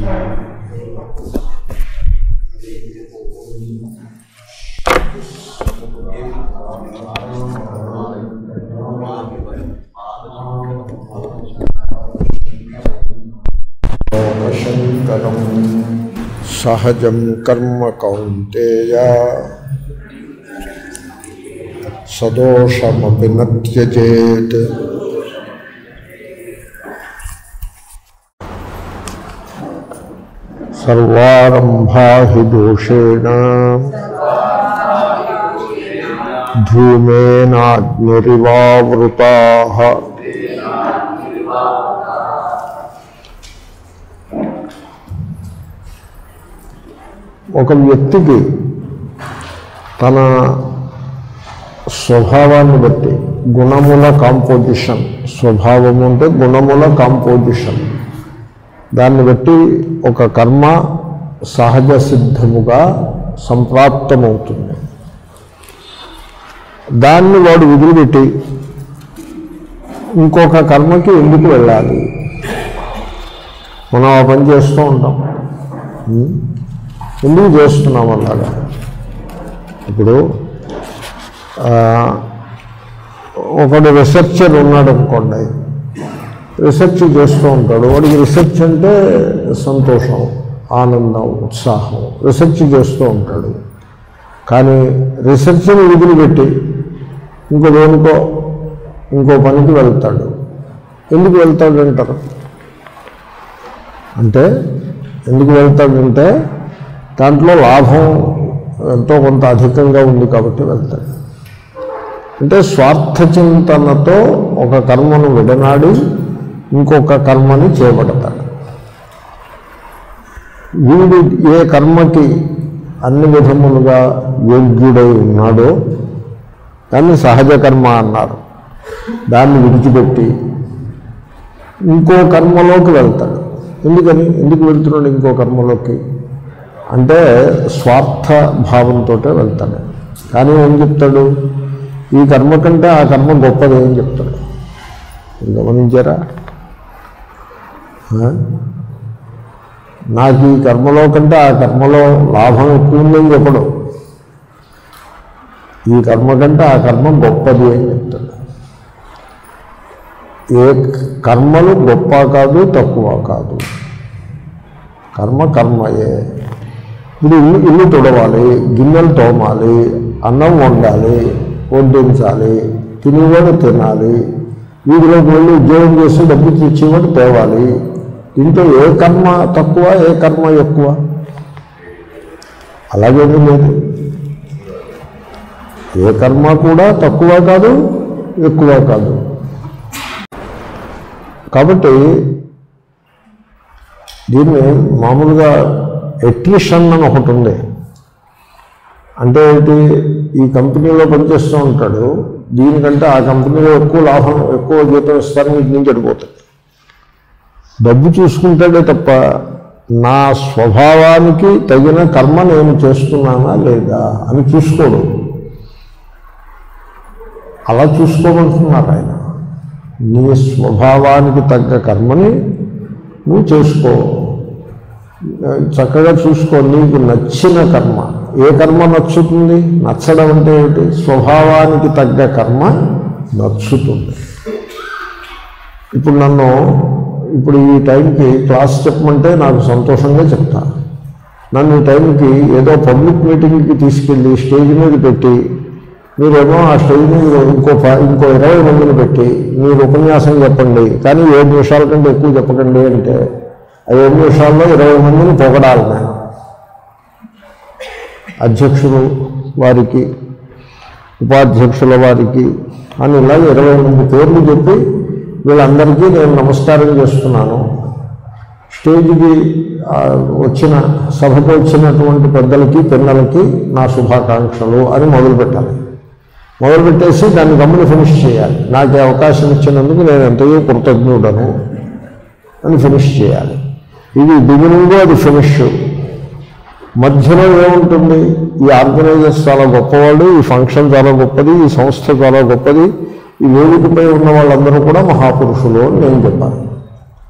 శంకరం సహజం కర్మ కౌంతేయ సదోషమపి నత్యజేత్ సర్వారంభా హి దోషేణ ధూమేనాగ్నిరివావృతా ఒక వ్యక్తికి తన స్వభావాన్ని బట్టి గుణముల కాంపోజిషన్ స్వభావము అంటే గుణముల కాంపోజిషన్ దాన్ని బట్టి ఒక కర్మ సహజ సిద్ధముగా సంప్రాప్తమవుతుంది దాన్ని వాడు వదిలిపెట్టి ఇంకొక కర్మకి ఎందుకు వెళ్ళాలి మనం ఆ పని చేస్తూ ఉంటాం ఉం? ఎందుకు చేస్తున్నాం అలాగా ఇప్పుడు ఆ, ఒకడు రీసెర్చర్ ఉన్నాడు అనుకోండి రీసెర్చ్ చేస్తూ ఉంటాడు వాడికి రీసెర్చ్ అంటే సంతోషం ఆనందం ఉత్సాహం రీసెర్చ్ చేస్తూ ఉంటాడు కానీ రీసెర్చ్ని వదిలిపెట్టి ఇంకో దేనికో ఇంకో పనికి వెళ్తాడు ఎందుకు వెళ్తాడు అంటారు అంటే ఎందుకు వెళ్తాడంటే దాంట్లో లాభం ఎంతో కొంత అధికంగా ఉంది కాబట్టి వెళ్తాడు అంటే స్వార్థ చింతనతో ఒక కర్మను విడనాడి ఇంకొక కర్మని చేపడతాడు వీడు ఏ కర్మకి అన్ని విధములుగా యోగ్యుడై ఉన్నాడో దాన్ని సహజ కర్మ అన్నారు దాన్ని విడిచిపెట్టి ఇంకో కర్మలోకి వెళ్తాడు ఎందుకని ఎందుకు వెళ్తున్నాడు ఇంకో కర్మలోకి అంటే స్వార్థ భావంతో వెళ్తాడు కానీ ఏం చెప్తాడు ఈ కర్మ కంటే ఆ కర్మ గొప్పది ఏం చెప్తాడు మీరు గమనించారా ఆ? నాకు ఈ కర్మలో కంటే ఆ కర్మలో లాభం ఎక్కువ ఉందని చెప్పడు ఈ కర్మ కంటే ఆ కర్మ గొప్పది అని చెప్తాడు ఏ కర్మలు గొప్ప కాదు తక్కువ కాదు కర్మ కర్మయే ఇప్పుడు ఇల్లు ఇల్లు తుడవాలి గిన్నెలు తోమాలి అన్నం వండాలి వడ్డించాలి తినేవాడు తినాలి వీధిలోకి వెళ్ళి ఉద్యోగం చేసి డబ్బు తెచ్చేవాడు తేవాలి దీంట్లో ఏ కర్మ తక్కువ ఏ కర్మ ఎక్కువ అలాగేమీ లేదు ఏ కర్మ కూడా తక్కువ కాదు ఎక్కువ కాదు కాబట్టి దీన్ని మామూలుగా ఎట్రిషన్ అని ఒకటి ఉంది అంటే ఏంటి ఈ కంపెనీలో పనిచేస్తూ ఉంటాడు దీనికంటే ఆ కంపెనీలో ఎక్కువ లాభం ఎక్కువ జీతం ఇస్తారని వీటి నుంచి అడిపోతాడు డబ్బు చూసుకుంటాడే తప్ప నా స్వభావానికి తగిన కర్మ నేను చేస్తున్నానా లేదా అని చూసుకోడు అలా చూసుకోమంటున్నారు ఆయన నీ స్వభావానికి తగ్గ కర్మని నువ్వు చేసుకో చక్కగా చూసుకో నీకు నచ్చిన కర్మ ఏ కర్మ నచ్చుతుంది నచ్చడం అంటే ఏమిటి స్వభావానికి తగ్గ కర్మ నచ్చుతుంది ఇప్పుడు నన్ను ఇప్పుడు ఈ టైంకి క్లాస్ చెప్పమంటే నాకు సంతోషంగా చెప్తా నన్ను ఈ టైంకి ఏదో పబ్లిక్ మీటింగ్కి తీసుకెళ్ళి స్టేజ్ మీద పెట్టి మీరేమో ఆ స్టేజ్ మీద ఇంకో ప- ఇంకో ఇరవై మందిని పెట్టి మీరు ఉపన్యాసం చెప్పండి కానీ ఏడు నిమిషాల కంటే ఎక్కువ చెప్పకండి అంటే ఆ ఏడు నిమిషాల్లో ఇరవై మందిని పొగడాలి నేను అధ్యక్షులు వారికి ఉపాధ్యక్షుల వారికి అని ఇలాగ ఇరవై మంది పేర్లు చెప్పి వీళ్ళందరికీ నేను నమస్కారం చేస్తున్నాను స్టేజ్కి ఆ, వచ్చిన సభకు వచ్చినటువంటి పెద్దలకి పిల్లలకి నా శుభాకాంక్షలు అని మొదలుపెట్టాలి మొదలుపెట్టేసి దాన్ని గమ్మున ఫినిష్ చేయాలి నాకు ఈ అవకాశం ఇచ్చినందుకు నేను ఎంతయో కృతజ్ఞుడను అని ఫినిష్ చేయాలి ఇది బిగినింగ్ అది ఫినిష్ మధ్యలో ఏముంటుంది ఈ ఆర్గనైజర్స్ చాలా గొప్పవాళ్ళు ఈ ఫంక్షన్ చాలా గొప్పది ఈ సంస్థ చాలా గొప్పది ఈ వేదికపై ఉన్న వాళ్ళందరూ కూడా మహాపురుషులు అని నేను చెప్పాను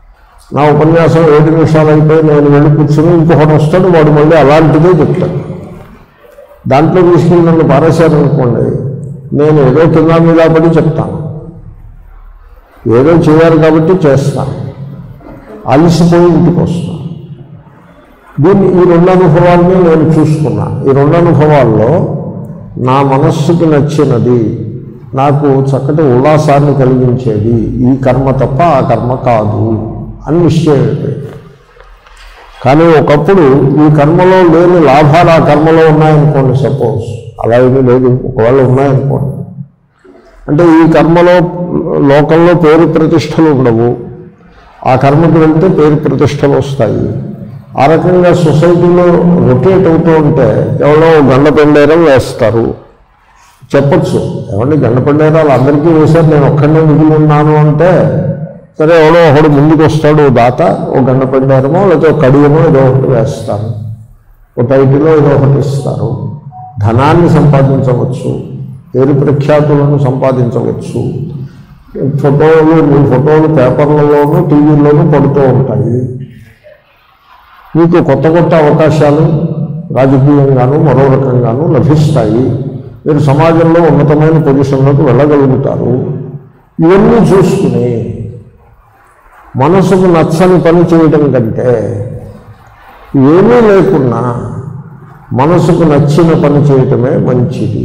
నా ఉపన్యాసం ఏడు నిమిషాలు అయిపోయి నేను వెళ్ళి కూర్చుని ఇంకొకటి వస్తాడు వాడు మళ్ళీ అలాంటిదే చెప్తాడు దాంట్లో తీసుకెళ్ళి నన్ను పారేశారనుకోండి నేను ఏదో కింద మీద పడి చెప్తాను ఏదో చేయాలి కాబట్టి చేస్తాను అలసిపోయి ఇంటికి వస్తాను దీన్ని ఈ రెండు అనుభవాల్ని నేను చూసుకున్నా ఈ రెండు అనుభవాల్లో నా మనస్సుకి నచ్చినది నాకు చక్కటి ఉల్లాసాన్ని కలిగించేది ఈ కర్మ తప్ప ఆ కర్మ కాదు అని నిశ్చయం అయిపోయింది. కానీ ఒకప్పుడు ఈ కర్మలో లేని లాభాలు ఆ కర్మలో ఉన్నాయనుకోండి సపోజ్ అలా ఏమీ లేదు ఒకవేళ ఉన్నాయనుకోండి అంటే ఈ కర్మలో లోకంలో పేరు ప్రతిష్టలు ఉండవు ఆ కర్మకు వెళ్తే పేరు ప్రతిష్టలు వస్తాయి ఆ రకంగా సొసైటీలో రొటేట్ అవుతూ ఉంటే ఎవరో గండ పెండేరం వేస్తారు చెప్పచ్చు ఏమండి గండ పెండేరాలు అందరికీ వేశారు నేను ఒక్కడనే మిగిలి ఉన్నాను అంటే సరే ఎవడో ఒకడు ముందుకు వస్తాడు ఓ దాత ఓ గండ పెండేరమో లేకపోతే ఒక కడియమో ఏదో ఒకటి వేస్తారు ఒక టైటిలో ఏదో ఒకటి ఇస్తారు ధనాన్ని సంపాదించవచ్చు పేరు ప్రఖ్యాతులను సంపాదించవచ్చు ఫోటోలు మీ ఫోటోలు పేపర్లలోనూ టీవీల్లోనూ పడుతూ ఉంటాయి మీకు కొత్త కొత్త అవకాశాలు రాజకీయంగాను మరో రకంగాను లభిస్తాయి మీరు సమాజంలో ఉన్నతమైన పొజిషన్లోకి వెళ్ళగలుగుతారు ఇవన్నీ చూసుకుని మనసుకు నచ్చని పని చేయడం కంటే ఏమీ లేకున్నా మనసుకు నచ్చిన పని చేయటమే మంచిది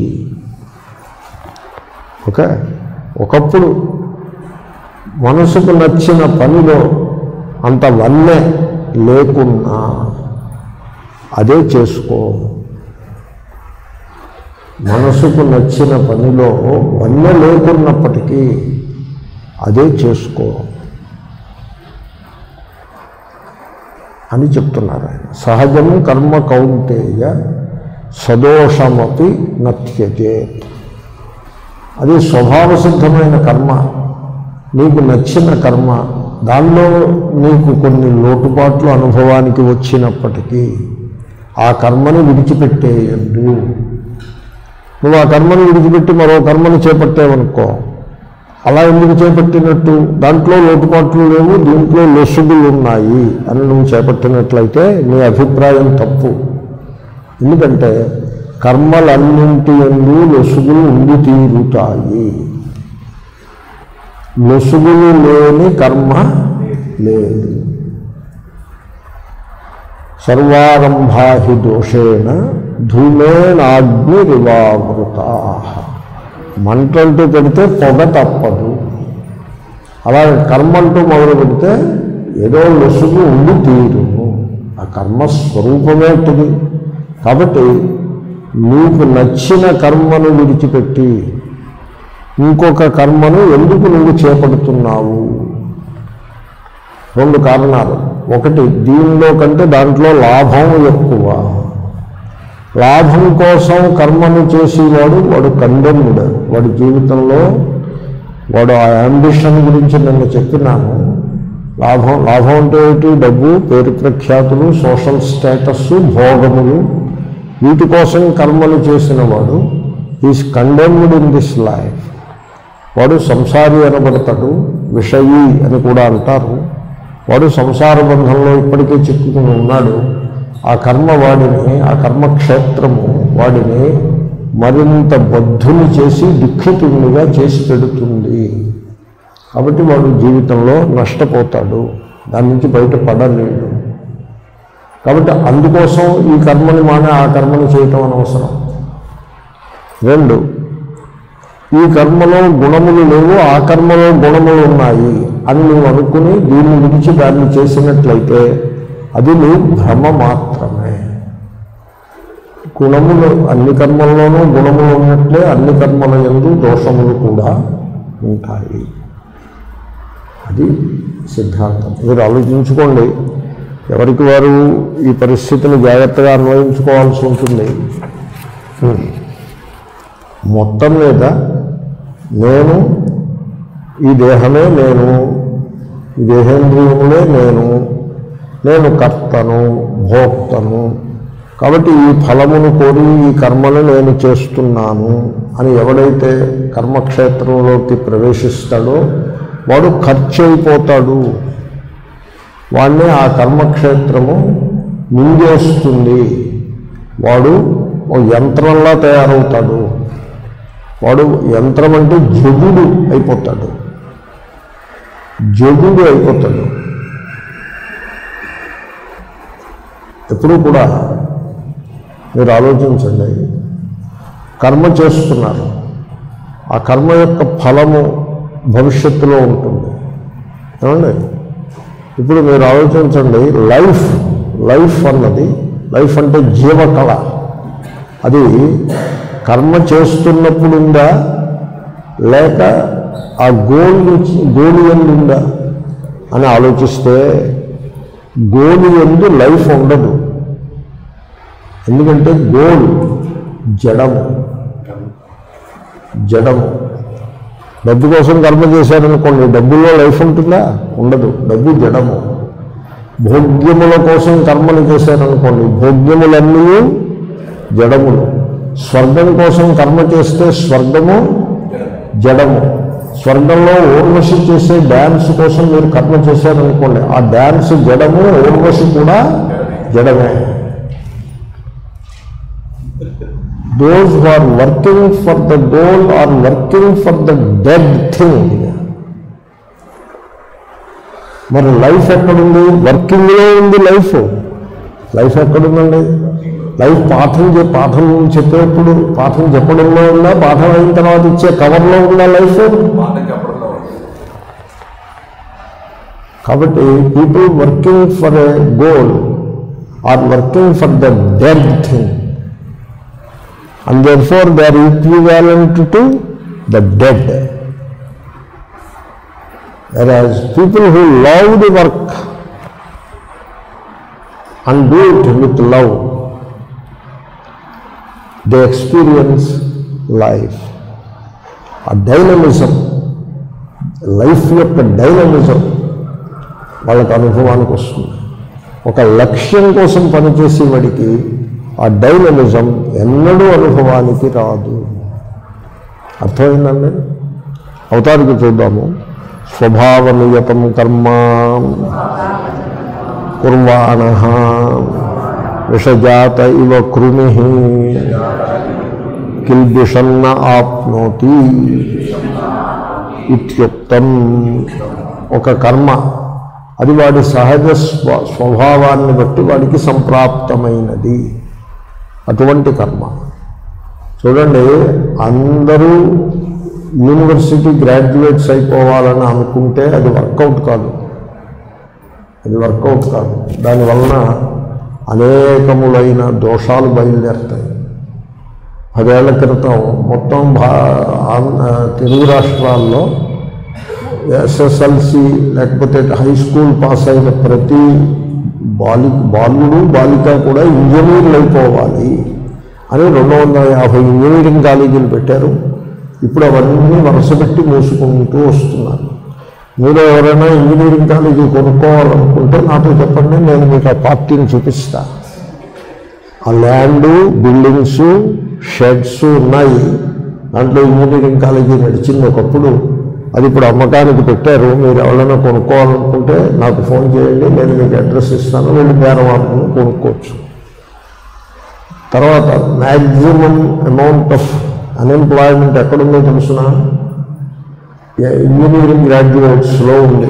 ఓకే ఒకప్పుడు మనసుకు నచ్చిన పనిలో అంత వన్నె లేకున్నా అదే చేసుకో మనసుకు నచ్చిన పనిలో వన్నె లేకున్నప్పటికీ అదే చేసుకో అని చెప్తున్నారు ఆయన సహజం కర్మ కౌంటేయ సదోషమపి నత్యతే అది స్వభావ సిద్ధమైన కర్మ నీకు నచ్చిన కర్మ దానిలో నీకు కొన్ని లోటుపాట్లు అనుభవానికి వచ్చినప్పటికీ ఆ కర్మని విడిచిపెట్టేయద్దు నువ్వు ఆ కర్మను విడిచిపెట్టి మరో కర్మను చేపట్టావనుకో అలా ఎందుకు చేపట్టినట్టు దాంట్లో లోటుపాట్లు లేవు దీంట్లో లొసుగులు ఉన్నాయి అని నువ్వు చేపట్టినట్లయితే నీ అభిప్రాయం తప్పు ఎందుకంటే కర్మలన్నింటి ఎందు లొసుగులు ఉండి తీరుతాయి లొసుగులు లేని కర్మ లేదు సర్వారంభా హి దోషేణ ధూమేనాగ్నిరివావృత మంటంటూ పెడితే పొగ తప్పదు అలా కర్మంటూ మొదలు పెడితే ఏదో లొసుగు ఉండి తీరును ఆ కర్మ స్వరూపమే ఉంటుంది కాబట్టి నీకు నచ్చిన కర్మను విడిచిపెట్టి ఇంకొక కర్మను ఎందుకు నువ్వు చేపడుతున్నావు రెండు కారణాలు ఒకటి దీనిలో కంటే దాంట్లో లాభం ఎక్కువ లాభం కోసం కర్మను చేసేవాడు వాడు కండెమ్డ్ వాడి జీవితంలో వాడు ఆ అంబిషన్ గురించి నిన్న చెప్పినాను లాభం లాభం అంటే ఏంటి డబ్బు పేరు ప్రఖ్యాతులు సోషల్ స్టేటస్ భోగములు వీటి కోసం కర్మలు చేసిన వాడు is condemned in this life వాడు సంసారి అనబడతాడు విషయీ అని కూడా అంటారు వాడు సంసార బంధంలో ఇప్పటికే చిక్కుకుని ఉన్నాడు ఆ కర్మ వాడిని ఆ కర్మక్షేత్రము వాడిని మరింత బద్ధుని చేసి దుఃఖితునిగా చేసి పెడుతుంది కాబట్టి వాడు జీవితంలో నష్టపోతాడు దాని నుంచి బయటపడలేడు కాబట్టి అందుకోసం ఈ కర్మని మానే ఆ కర్మని చేయటం అనవసరం రెండు ఈ కర్మలో గుణములు లేవు ఆ కర్మలో గుణములు ఉన్నాయి అని నువ్వు అనుకుని దీన్ని విడిచి దాన్ని చేసినట్లయితే అది నీ భ్రమ మాత్రమే గుణములు అన్ని కర్మల్లోనూ గుణములు ఉన్నట్లే అన్ని కర్మల ఎందు దోషములు కూడా ఉంటాయి అది సిద్ధాంతం మీరు ఆలోచించుకోండి ఎవరికి వారు ఈ పరిస్థితిని జాగ్రత్తగా అన్వయించుకోవాల్సి ఉంటుంది మొత్తం మీద నేను ఈ దేహమే నేను ఈ దేహేంద్రియములే నేను నేను కర్తను భోక్తను కాబట్టి ఈ ఫలమును కోరి ఈ కర్మను నేను చేస్తున్నాను అని ఎవడైతే కర్మక్షేత్రంలోకి ప్రవేశిస్తాడో వాడు ఖర్చు అయిపోతాడు వాడిని ఆ కర్మక్షేత్రము మింగేస్తుంది వాడు ఓ యంత్రంలా తయారవుతాడు వాడు యంత్రం అంటే జగుడు అయిపోతాడు జగుడు అయిపోతాడు ఎప్పుడూ కూడా మీరు ఆలోచించండి కర్మ చేస్తున్నారు ఆ కర్మ యొక్క ఫలము భవిష్యత్తులో ఉంటుంది ఏమండి ఇప్పుడు మీరు ఆలోచించండి లైఫ్ లైఫ్ అన్నది లైఫ్ అంటే జీవకళ అది కర్మ చేస్తున్నప్పుడు ఉందా లేక ఆ గోల్ నుంచి గోలు ఎందు ఉందా అని ఆలోచిస్తే గోలు ఎందు లైఫ్ ఉండదు ఎందుకంటే గోల్ జడము జడము డబ్బు కోసం కర్మ చేశారనుకోండి డబ్బుల్లో లైఫ్ ఉంటుందా ఉండదు డబ్బు జడము భోగ్యముల కోసం కర్మలు చేశారనుకోండి భోగ్యములన్నీ జడములు స్వర్గం కోసం కర్మ చేస్తే స్వర్గము జడము స్వర్గంలో ఊర్వశి చేసే డ్యాన్స్ కోసం మీరు కర్మ చేశారనుకోండి ఆ డ్యాన్స్ జడము ఊర్వశి కూడా జడమే those who are working for the goal are working for the dead thing మరి లైఫ్ ఎక్కడుంది వర్కింగ్లో ఉంది లైఫ్ లైఫ్ ఎక్కడుందండి లైఫ్ పాఠం చె పాఠం చెప్పేప్పుడు పాఠం చెప్పడంలో ఉందా పాఠం అయిన తర్వాత ఇచ్చే కవర్లో ఉందా లైఫ్ మాట చెప్పడంలో ఉంది. కాబట్టి people working for a goal are working for the dead thing and therefore they are equivalent to the dead whereas people who love the work and do it with love they experience life ఆ dynamism life యొక్క dynamism వాళ్ళకి అనుభవానికి వస్తుంది ఒక లక్ష్యం కోసం పనిచేసే వాడికి ఆ డైనమిజం ఎన్నడూ అనుభవానికి రాదు అర్థమైందండి అవతారికి చూద్దాము స్వభావనియతం కర్మ కుర్వాణ విషజాత ఇవ కృమి కిల్బిషన్న ఆప్నోతి ఇత్యుక్తం ఒక కర్మ అది వాడి సహజ స్వ స్వభావాన్ని బట్టి వాడికి సంప్రాప్తమైనది అటువంటి కర్మ చూడండి అందరూ యూనివర్సిటీ గ్రాడ్యుయేట్స్ అయిపోవాలని అనుకుంటే అది వర్కౌట్ కాదు అది వర్కౌట్ కాదు దానివలన అనేకములైన దోషాలు బయలుదేరుతాయి పదేళ్ల క్రితం మొత్తం భా ఆంధ్ర తెలుగు రాష్ట్రాల్లో ఎస్ఎస్ఎల్సి లేకపోతే హై స్కూల్ పాస్ అయిన ప్రతి బాలి బాలుడు బాలిక కూడా ఇంజనీర్లు అయిపోవాలి అని రెండు వందల యాభై ఇంజనీరింగ్ కాలేజీలు పెట్టారు ఇప్పుడు అవన్నీ వరుసపెట్టి మూసుకుంటూ వస్తున్నారు మీరు ఎవరైనా ఇంజనీరింగ్ కాలేజీ కొనుక్కోవాలనుకుంటే నాతో చెప్పండి నేను మీకు ఆ పార్టీని చూపిస్తా ఆ ల్యాండ్ బిల్డింగ్స్ షెడ్స్ ఉన్నాయి దాంట్లో ఇంజనీరింగ్ కాలేజీ నడిచింది ఒకప్పుడు అది ఇప్పుడు అమ్మకానికి పెట్టారు మీరు ఎవరైనా కొనుక్కోవాలనుకుంటే నాకు ఫోన్ చేయండి నేను మీకు అడ్రస్ ఇస్తాను వెళ్ళి బేరం ఆడుకుని కొనుక్కోవచ్చు తర్వాత మ్యాక్సిమం అమౌంట్ ఆఫ్ అన్ఎంప్లాయ్మెంట్ ఎక్కడుందో తెలుసిన ఇంజనీరింగ్ గ్రాడ్యుయేట్స్లో ఉంది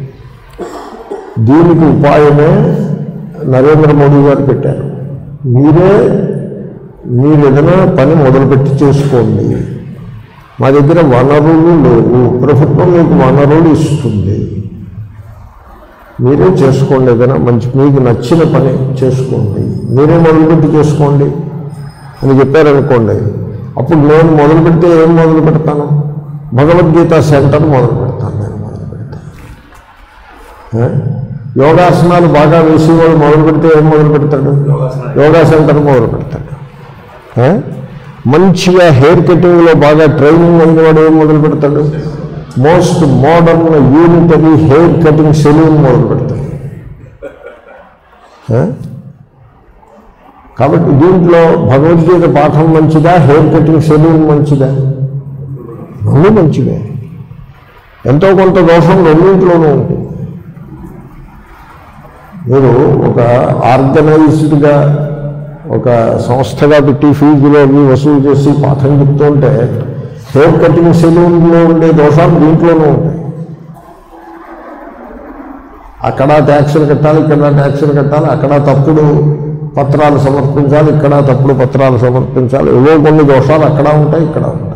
దీనికి ఉపాయమే నరేంద్ర మోడీ గారు పెట్టారు మీరే మీరు ఏదైనా పని మొదలుపెట్టి చేసుకోండి మా దగ్గర వనరులు లేవు ప్రభుత్వం మీకు వనరులు ఇస్తుంది మీరే చేసుకోండి ఏదైనా మంచి మీకు నచ్చిన పని చేసుకోండి మీరే మొదలుపెట్టి చేసుకోండి అని చెప్పారనుకోండి అప్పుడు నేను మొదలు పెడితే ఏం మొదలు పెడతాను భగవద్గీత సెంటర్ మొదలు పెడతాను నేను మొదలు పెడతాను ఏ? యోగాసనాలు బాగా వేసేవాడు మొదలు పెడితే ఏం మొదలు పెడతాడు యోగాసనాలు. యోగా సెంటర్ మొదలు పెడతాడు ఏ? మంచిగా హెయిర్ కటింగ్లో బాగా ట్రైనింగ్ అయిన వాడు ఏం మొదలు పెడతాడు most modern unitary hair cutting saloon మొదలు పెడతాడు ఏ? కాబట్టి దీంట్లో భగవద్గీత పాఠం మంచిదా హెయిర్ కటింగ్ సెలూన్ మంచిదా రెండు మంచివే ఎంతో కొంత దోషం రెండింటిలోనూ ఉంటుంది మీరు ఒక ఆర్గనైజ్డ్గా ఒక సంస్థగా పెట్టి ఫీజులో అవి వసూలు చేసి పాఠం చెప్తుంటే హెయిర్ కటింగ్ సెలూన్లో ఉండే దోషాలు దీంట్లోనూ ఉంటాయి అక్కడ ట్యాక్సులు కట్టాలి ఇక్కడ ట్యాక్సులు కట్టాలి అక్కడ తప్పుడు పత్రాలు సమర్పించాలి ఇక్కడ తప్పుడు పత్రాలు సమర్పించాలి ఏవో కొన్ని దోషాలు అక్కడ ఉంటాయి ఇక్కడ ఉంటాయి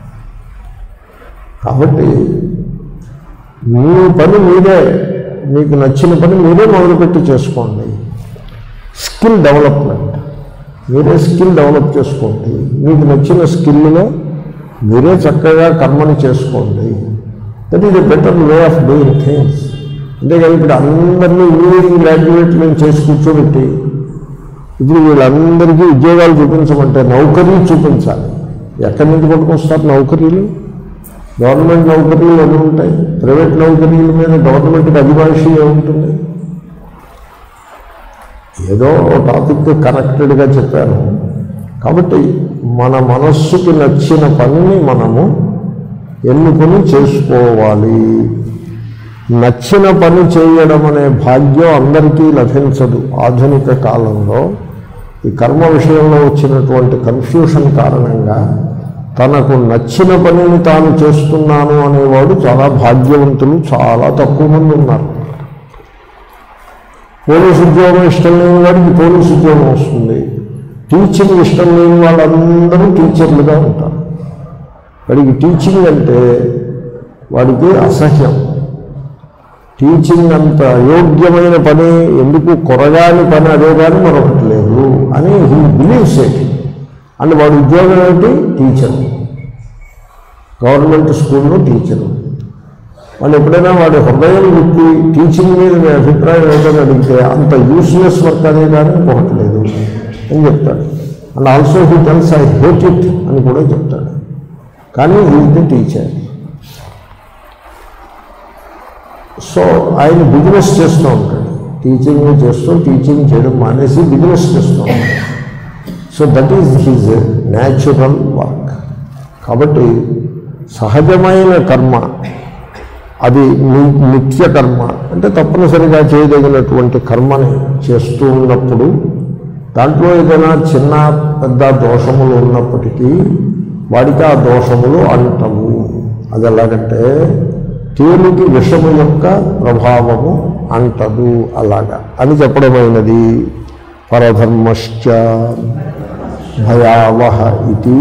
కాబట్టి మీ పని మీరే మీకు నచ్చిన పని మీరే మొదలుపెట్టి చేసుకోండి స్కిల్ డెవలప్మెంట్ మీరే స్కిల్ డెవలప్ చేసుకోండి మీకు నచ్చిన స్కిల్లో మీరే చక్కగా కర్మని చేసుకోండి that is a better way of doing things అంతేకాదు ఇప్పుడు అందరినీ ఇంజనీరింగ్ గ్రాడ్యుయేట్లను చేసి కూర్చోబెట్టి ఇప్పుడు వీళ్ళందరికీ ఉద్యోగాలు చూపించమంటే నౌకరీ చూపించాలి ఎక్కడి నుంచి పట్టుకొస్తారు నౌకరీలు గవర్నమెంట్ నౌకరీలు ఎన్ని ఉంటాయి ప్రైవేట్ నౌకరీల మీద గవర్నమెంట్కి అభిభాషి ఉంటుంది ఏదో టాపిక్ కనెక్టెడ్గా చెప్పాను కాబట్టి మన మనస్సుకి నచ్చిన పనిని మనము ఎన్నుకొని చేసుకోవాలి నచ్చిన పని చేయడం అనే భాగ్యం అందరికీ లభించదు ఆధునిక కాలంలో ఈ కర్మ విషయంలో వచ్చినటువంటి కన్ఫ్యూషన్ కారణంగా తనకు నచ్చిన పనిని తాను చేస్తున్నాను అనేవాడు చాలా భాగ్యవంతులు చాలా తక్కువ మంది ఉన్నారు పోలీసు ఉద్యోగం ఇష్టం లేని వాడికి పోలీసు ఉద్యోగం వస్తుంది టీచింగ్ ఇష్టం లేని వాళ్ళందరూ టీచర్లుగా ఉంటారు వాడికి టీచింగ్ అంటే వాడికి అసహ్యం టీచింగ్ అంత అయోగ్యమైన పని ఎందుకు కొరగాని పని అదే కానీ మరొకటి లేదు అని హీ బిలీవ్స్ ఇట్ అండ్ వాడి ఉద్యోగం ఏంటి టీచర్ గవర్నమెంట్ స్కూల్లో టీచరు వాళ్ళు ఎప్పుడైనా వాడి హృదయం విప్పి టీచింగ్ మీద మీ అభిప్రాయం ఏంటని అడిగితే అంత యూస్లెస్ వర్క్ అదే కానీ ఇంకొకటి లేదు అని చెప్తాడు and also he tells I hate it అని కూడా చెప్తాడు కానీ హీజ్ ది టీచర్ సో ఆయన బిజినెస్ చేస్తూ ఉంటాడు టీచింగ్ చేస్తూ టీచింగ్ చేయడం మానేసి బిజినెస్ చేస్తూ ఉంటాడు so that is his natural work కాబట్టి సహజమైన కర్మ అది ని- నిత్య కర్మ అంటే తప్పనిసరిగా చేయదగినటువంటి కర్మని చేస్తూ ఉన్నప్పుడు దాంట్లో ఏదైనా చిన్న పెద్ద దోషములు ఉన్నప్పటికీ వాడికి ఆ దోషములు అంటవు అది ఎలాగంటే తేలుకి విషము యొక్క ప్రభావము అంటదు అలాగా అని చెప్పడమైనది పరధర్మశ్చ భయావహ ఇది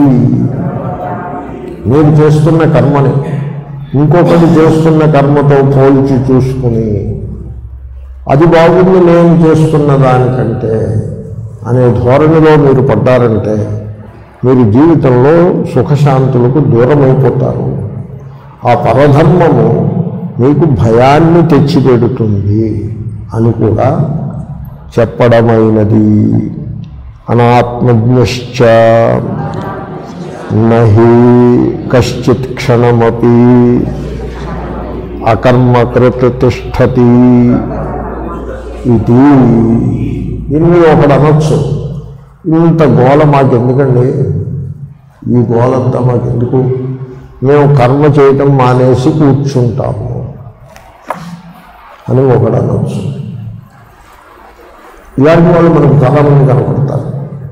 మీరు చేస్తున్న కర్మని ఇంకొకటి చేస్తున్న కర్మతో పోల్చి చూసుకుని అది బాగుంది నేను చేస్తున్న దానికంటే అనే ధోరణిలో మీరు పడ్డారంటే మీరు జీవితంలో సుఖశాంతులకు దూరమైపోతారు ఆ పరధర్మము మీకు భయాన్ని తెచ్చిపెడుతుంది అని కూడా చెప్పడమైనది అనాత్మజ్ఞశ్చ నహి కశ్చిత్ క్షణమపి అకర్మకృత తిష్టతి ఇది దీన్ని ఒకడు అనొచ్చు ఇంత గోల మాకెందుకండి ఈ గోలంతా మాకెందుకు మేము కర్మ చేయటం మానేసి కూర్చుంటాము అని ఒకడు అనొచ్చు ఇలాంటి వాళ్ళు మనకు చాలామంది కనపడతారు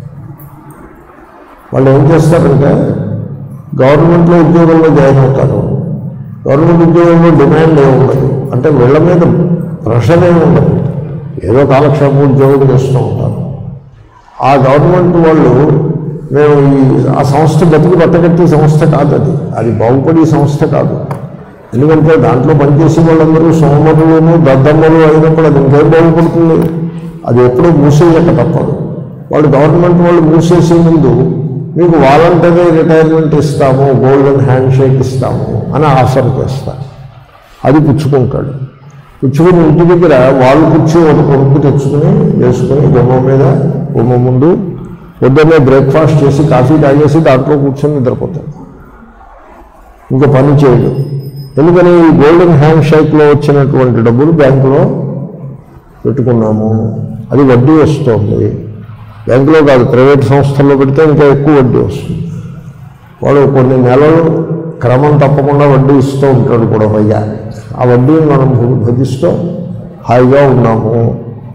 వాళ్ళు ఏం చేస్తారంటే గవర్నమెంట్లో ఉద్యోగంలో జాయిన్ అవుతారు గవర్నమెంట్ ఉద్యోగంలో డిమాండ్ ఏమి ఉండదు అంటే వీళ్ళ మీద ప్రెషర్ ఏమి ఉండదు ఏదో కాలక్షేపం ఉద్యోగం చేస్తూ ఉంటారు ఆ గవర్నమెంట్ వాళ్ళు మేము ఈ ఆ సంస్థ బతికి బట్టగట్టి సంస్థ కాదు అది అది బాగుపడే సంస్థ కాదు ఎందుకంటే దాంట్లో పనిచేసే వాళ్ళందరూ సోమరులను దద్దమ్మలు అయినప్పుడు అది ఇంకేం బాగుపడుతుంది అది ఎప్పుడూ మూసేయక తప్పదు వాళ్ళు గవర్నమెంట్ వాళ్ళు మూసేసే ముందు మీకు వాలంటరీ రిటైర్మెంట్ ఇస్తాము గోల్డెన్ హ్యాండ్ షేక్ ఇస్తాము అని ఆఫర్ చేస్తారు అది పుచ్చుకుంటాడు పుచ్చుకుని ఇంటి దగ్గర వాళ్ళు కూర్చొని ఒక కొడుకు తెచ్చుకుని వేసుకుని గుమ్మ మీద గుమ్మ ముందు పొద్దున్నే బ్రేక్ఫాస్ట్ చేసి కాఫీ తాగేసి దాంట్లో కూర్చొని నిద్రపోతాడు ఇంకా పని చేయడు ఎందుకని ఈ గోల్డెన్ హ్యాండ్ షేక్లో వచ్చినటువంటి డబ్బులు బ్యాంకులో పెట్టుకున్నాము అది వడ్డీ వస్తుంది బ్యాంకులో కాదు ప్రైవేట్ సంస్థల్లో పెడితే ఇంకా ఎక్కువ వడ్డీ వస్తుంది వాడు కొన్ని నెలలు క్రమం తప్పకుండా వడ్డీ ఇస్తూ ఉంటాడు కూడా పైగా ఆ వడ్డీని మనం భు- భజిస్తూ హాయిగా ఉన్నాము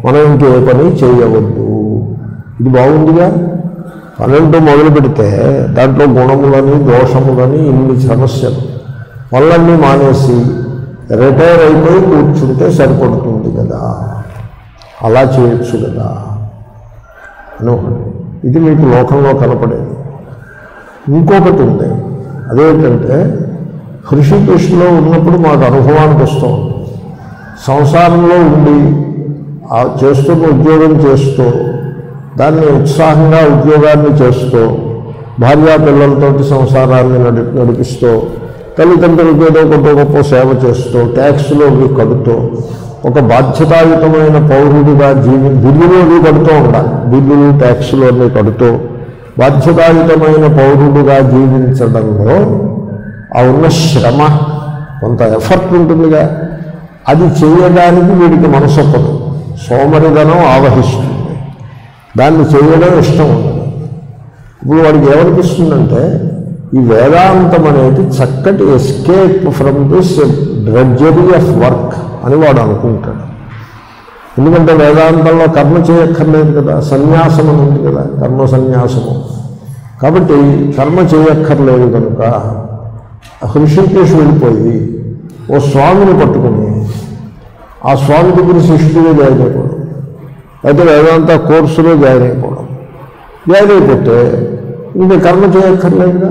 మనం ఇంకే పని చేయవద్దు ఇది బాగుందిగా పన్నెండు మొదలు పెడితే దాంట్లో గుణములని దోషములని ఇన్ని సమస్యలు పనులన్నీ మానేసి రిటైర్ అయిపోయి కూర్చుంటే సరిపడుతుంది కదా అలా చేయొచ్చు కదా అని ఒకటి ఇది మీకు లోకంలో కనపడేది ఇంకొకటి ఉంది అదేంటంటే హృషికేశ్లో ఉన్నప్పుడు మాకు అనుభవానికి వస్తూ ఉంది సంసారంలో ఉండి ఆ చేస్తున్న ఉద్యోగం చేస్తూ దాన్ని ఉత్సాహంగా ఉద్యోగాన్ని చేస్తూ భార్యా పిల్లలతోటి సంసారాన్ని నడి నడిపిస్తూ తల్లిదండ్రులకు ఏదో కొంత గొప్ప సేవ చేస్తూ ట్యాక్స్లో అవి కడుతూ ఒక బాధ్యతాయుతమైన పౌరుడిగా జీవి బిల్లులు అవి కడుతూ ఉండాలి బిల్లులు ట్యాక్స్లు అన్నీ కడుతూ బాధ్యతాయుతమైన పౌరుడుగా జీవించడంలో ఆ ఉన్న శ్రమ కొంత ఎఫర్ట్ ఉంటుందిగా అది చేయడానికి వీడికి మనసొప్పదు సోమరిధనం ఆవహిస్తుంది దాన్ని చేయడం ఇష్టం ఉండదు ఇప్పుడు వాడికి ఏమనిపిస్తుందంటే ఈ వేదాంతం అనేది చక్కటి escape from this drudgery of work అని వాడు అనుకుంటాడు ఎందుకంటే వేదాంతంలో కర్మ చేయక్కర్లేదు కదా సన్యాసం అని ఉంది కదా కర్మ సన్యాసము కాబట్టి కర్మ చేయక్కర్లేదు కనుక హృషికేశ్ వెళ్ళిపోయి ఓ స్వామిని పట్టుకుని ఆ స్వామి దగ్గర శిష్యుడిగా జాయిన్ అయిపోవడం అయితే వేదాంత కోర్సులో జాయిన్ అయిపోవడం జాయిన్ అయిపోతే ఇంకా కర్మ చేయక్కర్లేదుగా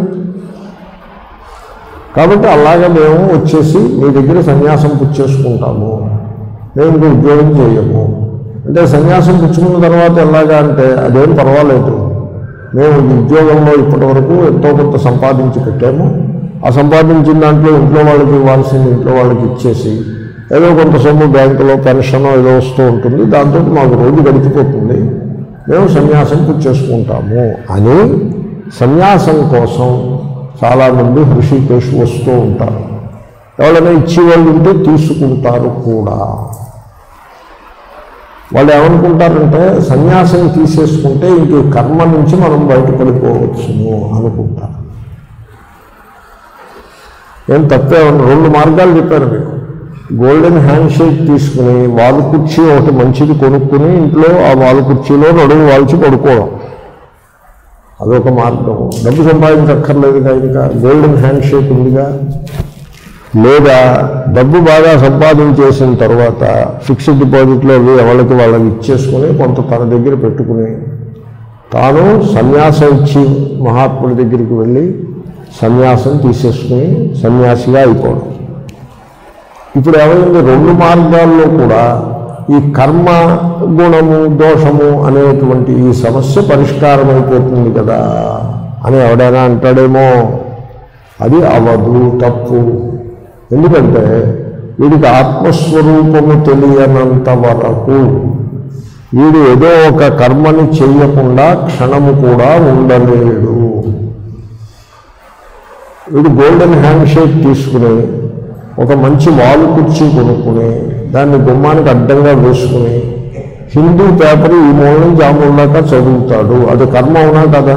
కాబట్టి అలాగే మేము వచ్చేసి మీ దగ్గర సన్యాసం పుచ్చేసుకుంటాము మేము ఇంక ఉద్యోగం చేయము అంటే సన్యాసం పుచ్చుకున్న తర్వాత ఎలాగా అంటే అదేం పర్వాలేదు మేము ఈ ఉద్యోగంలో ఇప్పటి వరకు ఎంతో కొంత సంపాదించి పెట్టాము ఆ సంపాదించిన దాంట్లో ఇంట్లో వాళ్ళకి ఇవ్వాల్సింది ఇంట్లో వాళ్ళకి ఇచ్చేసి ఏదో కొంత సొమ్ము బ్యాంకులో పెన్షన్ ఏదో వస్తూ ఉంటుంది దాంతో మాకు రోజు గడిచిపోతుంది మేము సన్యాసం పుచ్చేసుకుంటాము అని సన్యాసం కోసం చాలామంది హృషికేశ్ వస్తూ ఉంటారు ఎవరైనా ఇచ్చేవాళ్ళు ఉంటే తీసుకుంటారు కూడా వాళ్ళు ఏమనుకుంటారంటే సన్యాసం తీసేసుకుంటే ఇంక ఈ కర్మ నుంచి మనం బయటపడిపోవచ్చును అనుకుంటారు ఏం తప్పే ఉంది రెండు మార్గాలు చెప్పారు మీకు గోల్డెన్ హ్యాండ్ షేక్ తీసుకుని వాలు కుర్చీ ఒకటి మంచిది కొనుక్కుని ఇంట్లో ఆ వాలు కుర్చీలో నడుము వాల్చి పడుకోవడం అదొక మార్గం డబ్బు సంపాదించక్కర్లేదుగా ఇంకా గోల్డెన్ హ్యాండ్ షేక్ ఉందిగా లేదా డబ్బు బాగా సంపాదించేసిన తర్వాత ఫిక్స్డ్ డిపాజిట్లో అవి ఎవరికి వాళ్ళకి ఇచ్చేసుకుని కొంత తన దగ్గర పెట్టుకుని తాను సన్యాసం ఇచ్చి మహాత్ముడి దగ్గరికి వెళ్ళి సన్యాసం తీసేసుకుని సన్యాసిగా అయిపోవడం ఇప్పుడు ఏమైంది రెండు మార్గాల్లో కూడా ఈ కర్మ గుణము దోషము అనేటువంటి ఈ సమస్య పరిష్కారం అయిపోతుంది కదా అని ఎవడైనా అంటాడేమో అది అవదు తప్పు ఎందుకంటే వీడికి ఆత్మస్వరూపము తెలియనంత వరకు వీడు ఏదో ఒక కర్మని చెయ్యకుండా క్షణము కూడా ఉండలేడు వీడు గోల్డెన్ హ్యాండ్ షేక్ తీసుకుని ఒక మంచి వాలు కుర్చీ కొనుక్కుని దాన్ని గుమ్మానికి అడ్డంగా వేసుకుని హిందూ పేపర్ ఈ మూల నుంచి ఆ మూల దాకా చదువుతాడు అది కర్మ అవునా కదా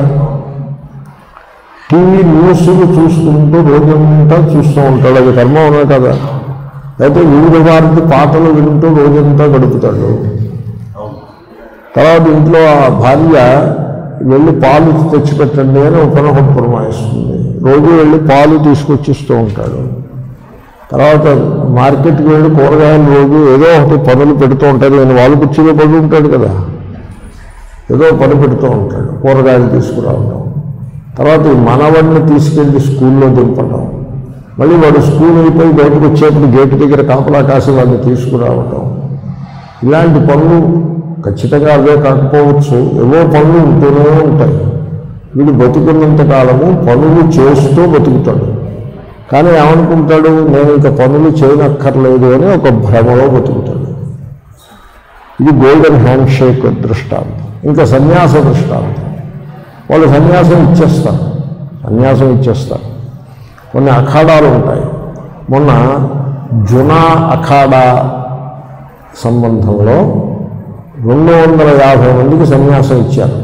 టీవీ న్యూస్లు చూసుకుంటూ రోజంతా చూస్తూ ఉంటాడు అది కర్మ అవునా కదా అయితే వివిధ భారతి పాటలు వింటూ రోజంతా గడుపుతాడు తర్వాత ఇంట్లో ఆ భార్య వెళ్ళి పాలు తెచ్చిపెట్టండి అని ఒకనొకటి పురమాయిస్తుంది రోజు వెళ్ళి పాలు తీసుకొచ్చిస్తూ ఉంటాడు తర్వాత మార్కెట్కి వెళ్ళి కూరగాయలు రోజు ఏదో ఒకటి పనులు పెడుతూ ఉంటాడు నేను వాళ్ళు కుర్చీలో పడి ఉంటాడు కదా ఏదో పని పెడుతూ ఉంటాడు కూరగాయలు తీసుకురావడం తర్వాత ఈ మనవడిని తీసుకెళ్ళి స్కూల్లో దింపడం మళ్ళీ వాడు స్కూల్ అయిపోయి బయటకు వచ్చేప్పుడు గేటు దగ్గర కాపలా కాసి వాడిని తీసుకురావడం ఇలాంటి పనులు ఖచ్చితంగా అవే కాకపోవచ్చు ఏవో పనులు ఉంటూనే ఉంటాయి వీడు బతుకున్నంత కాలము పనులు చేస్తూ బతుకుతాడు కానీ ఏమనుకుంటాడు నేను ఇంకా పనులు చేయనక్కర్లేదు అని ఒక భ్రమలో బతుకుతాడు ఇది గోల్డెన్ హ్యాండ్ షేక్ దృష్టాంతం ఇంకా సన్యాస దృష్టాంతం వాళ్ళు సన్యాసం ఇచ్చేస్తారు సన్యాసం ఇచ్చేస్తారు కొన్ని అఖాడాలు ఉంటాయి మొన్న జునా అఖాడా సంబంధంలో రెండు వందల యాభై మందికి సన్యాసం ఇచ్చారు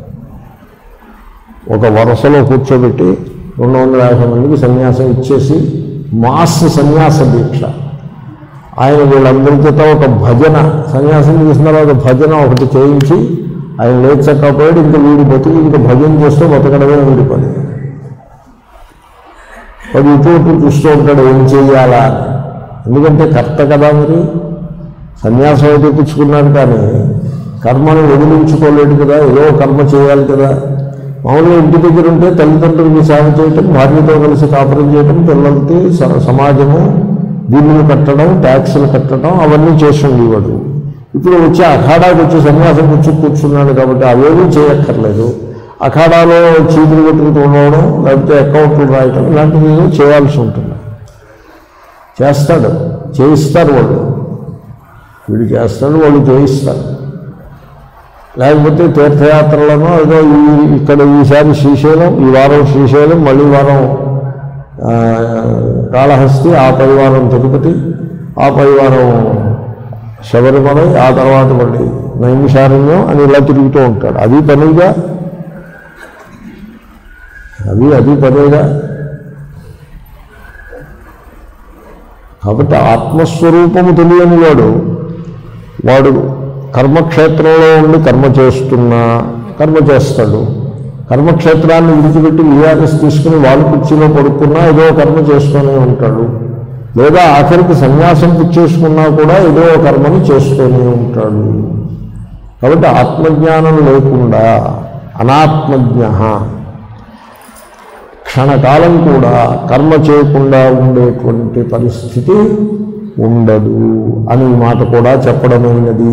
ఒక వరుసలో కూర్చోబెట్టి రెండు వందల యాభై మందికి సన్యాసం ఇచ్చేసి మాస్ సన్యాస దీక్ష ఆయన వీళ్ళందరి చేత ఒక భజన సన్యాసం చేసిన తర్వాత భజన ఒకటి చేయించి ఆయన లేచకపోయాడు ఇంకా వీడి బతుకు ఇంకా భజన చేస్తూ బతకడమే వీడి పని వాడు ఇటు ఇటు చూస్తూ ఉంటాడు ఏం చెయ్యాలా అని. ఎందుకంటే కర్త కదా మరి సన్యాసం అయితే పుచ్చుకున్నాడు కానీ కర్మను వదిలించుకోలేడు కదా ఏదో కర్మ చేయాలి కదా మామూలుగా ఇంటి దగ్గర ఉంటే తల్లిదండ్రులకి సేవ చేయటం భార్యతో కలిసి కాపురం చేయటం పిల్లలకి స- సమాజము బిల్లులు కట్టడం ట్యాక్సులు కట్టడం అవన్నీ చేసి ఉండేవాడు ఇప్పుడు వచ్చి అఖాడాకి వచ్చి సన్యాసం వచ్చి కూర్చున్నాడు కాబట్టి అవేమీ చేయక్కర్లేదు అఖాడాలో చీపులు పెట్టుకుని ఉండడం లేకపోతే అకౌంట్లు రాయటం ఇలాంటివి ఏదో చేయాల్సి ఉంటుంది చేస్తాడు చేయిస్తారు వాళ్ళు వీడు చేస్తాడు వాళ్ళు చేయిస్తారు లేకపోతే తీర్థయాత్రలను ఏదో ఈ ఇక్కడ ఈసారి శ్రీశైలం ఈ వారం శ్రీశైలం మళ్ళీ వారం ఆ, కాళహస్తి ఆ పై వారం తిరుపతి ఆ పై వారం శబరిమల ఆ తర్వాత మళ్ళీ నైమిషారణ్యం అని ఇలా తిరుగుతూ ఉంటాడు అది పనిగా అది అది పనేగా కాబట్టి ఆత్మస్వరూపము తెలియని వాడు వాడు కర్మక్షేత్రంలో ఉండి కర్మ చేస్తున్నా కర్మ చేస్తాడు కర్మక్షేత్రాన్ని విడిచిపెట్టి విఆర్ఎస్ తీసుకుని వాళ్ళు కుర్చీలో పడుకున్నా ఏదో కర్మ చేస్తూనే ఉంటాడు లేదా ఆఖరికి సన్యాసం పుచ్చేసుకున్నా కూడా ఏదో కర్మని చేస్తూనే ఉంటాడు కాబట్టి ఆత్మజ్ఞానం లేకుండా అనాత్మజ్ఞ క్షణకాలం కూడా కర్మ చేయకుండా ఉండేటువంటి పరిస్థితి ఉండదు అని ఈ మాట కూడా చెప్పడమైనది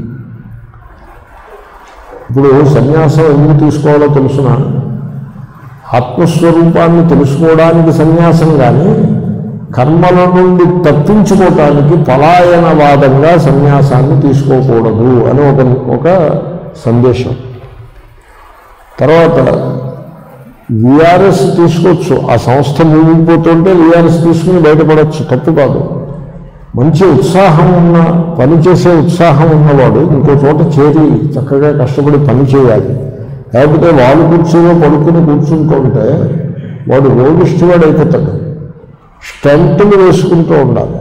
ఇప్పుడు సన్యాసం ఎందుకు తీసుకోవాలో తెలుసిన ఆత్మస్వరూపాన్ని తెలుసుకోవడానికి సన్యాసం కానీ కర్మల నుండి తప్పించుకోవటానికి పలాయనవాదంగా సన్యాసాన్ని తీసుకోకూడదు అని ఒక ఒక సందేశం తర్వాత విఆర్ఎస్ తీసుకోవచ్చు ఆ సంస్థ ముగిపోతుంటే విఆర్ఎస్ తీసుకుని బయటపడవచ్చు తప్పు కాదు మంచి ఉత్సాహం ఉన్న పని చేసే ఉత్సాహం ఉన్నవాడు ఇంకో చోట చేరి చక్కగా కష్టపడి పని చేయాలి లేకపోతే వాళ్ళు కుర్చీలో పడుకుని కూర్చుంటుంటే వాడు రోగిష్టివాడు అయిపోతాడు స్టంటులు వేసుకుంటూ ఉండాలి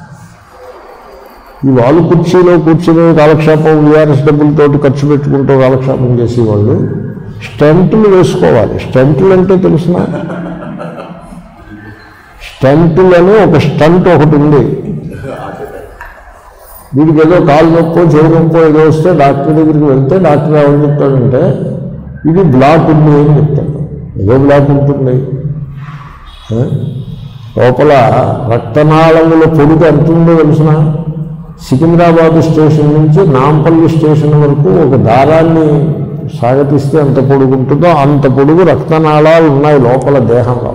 ఈ వాళ్ళు కుర్చీలో కూర్చుని కాలక్షేపం విఆర్ఎస్ డబ్బులతోటి ఖర్చు పెట్టుకుంటూ కాలక్షేపం చేసేవాళ్ళు స్టంటులు వేసుకోవాలి స్టంటులు అంటే తెలిసిన స్టంటులు అని ఒక స్టంట్ ఒకటి ఉంది వీడికి ఏదో కాలు నొప్పో చెవి నొప్పో ఏదో వస్తే డాక్టర్ దగ్గరికి వెళ్తే డాక్టర్ ఏమని చెప్తాడంటే ఇది బ్లాక్ ఉంది అని చెప్తాడు ఏదో బ్లాక్ ఉంటుంది ఆ? లోపల రక్తనాళముల పొడుగు ఎంత ఉందో తెలిసిన సికింద్రాబాద్ స్టేషన్ నుంచి నాంపల్లి స్టేషన్ వరకు ఒక దారాన్ని సాగతిస్తే ఎంత పొడుగు ఉంటుందో అంత పొడుగు రక్తనాళాలు ఉన్నాయి లోపల దేహంలో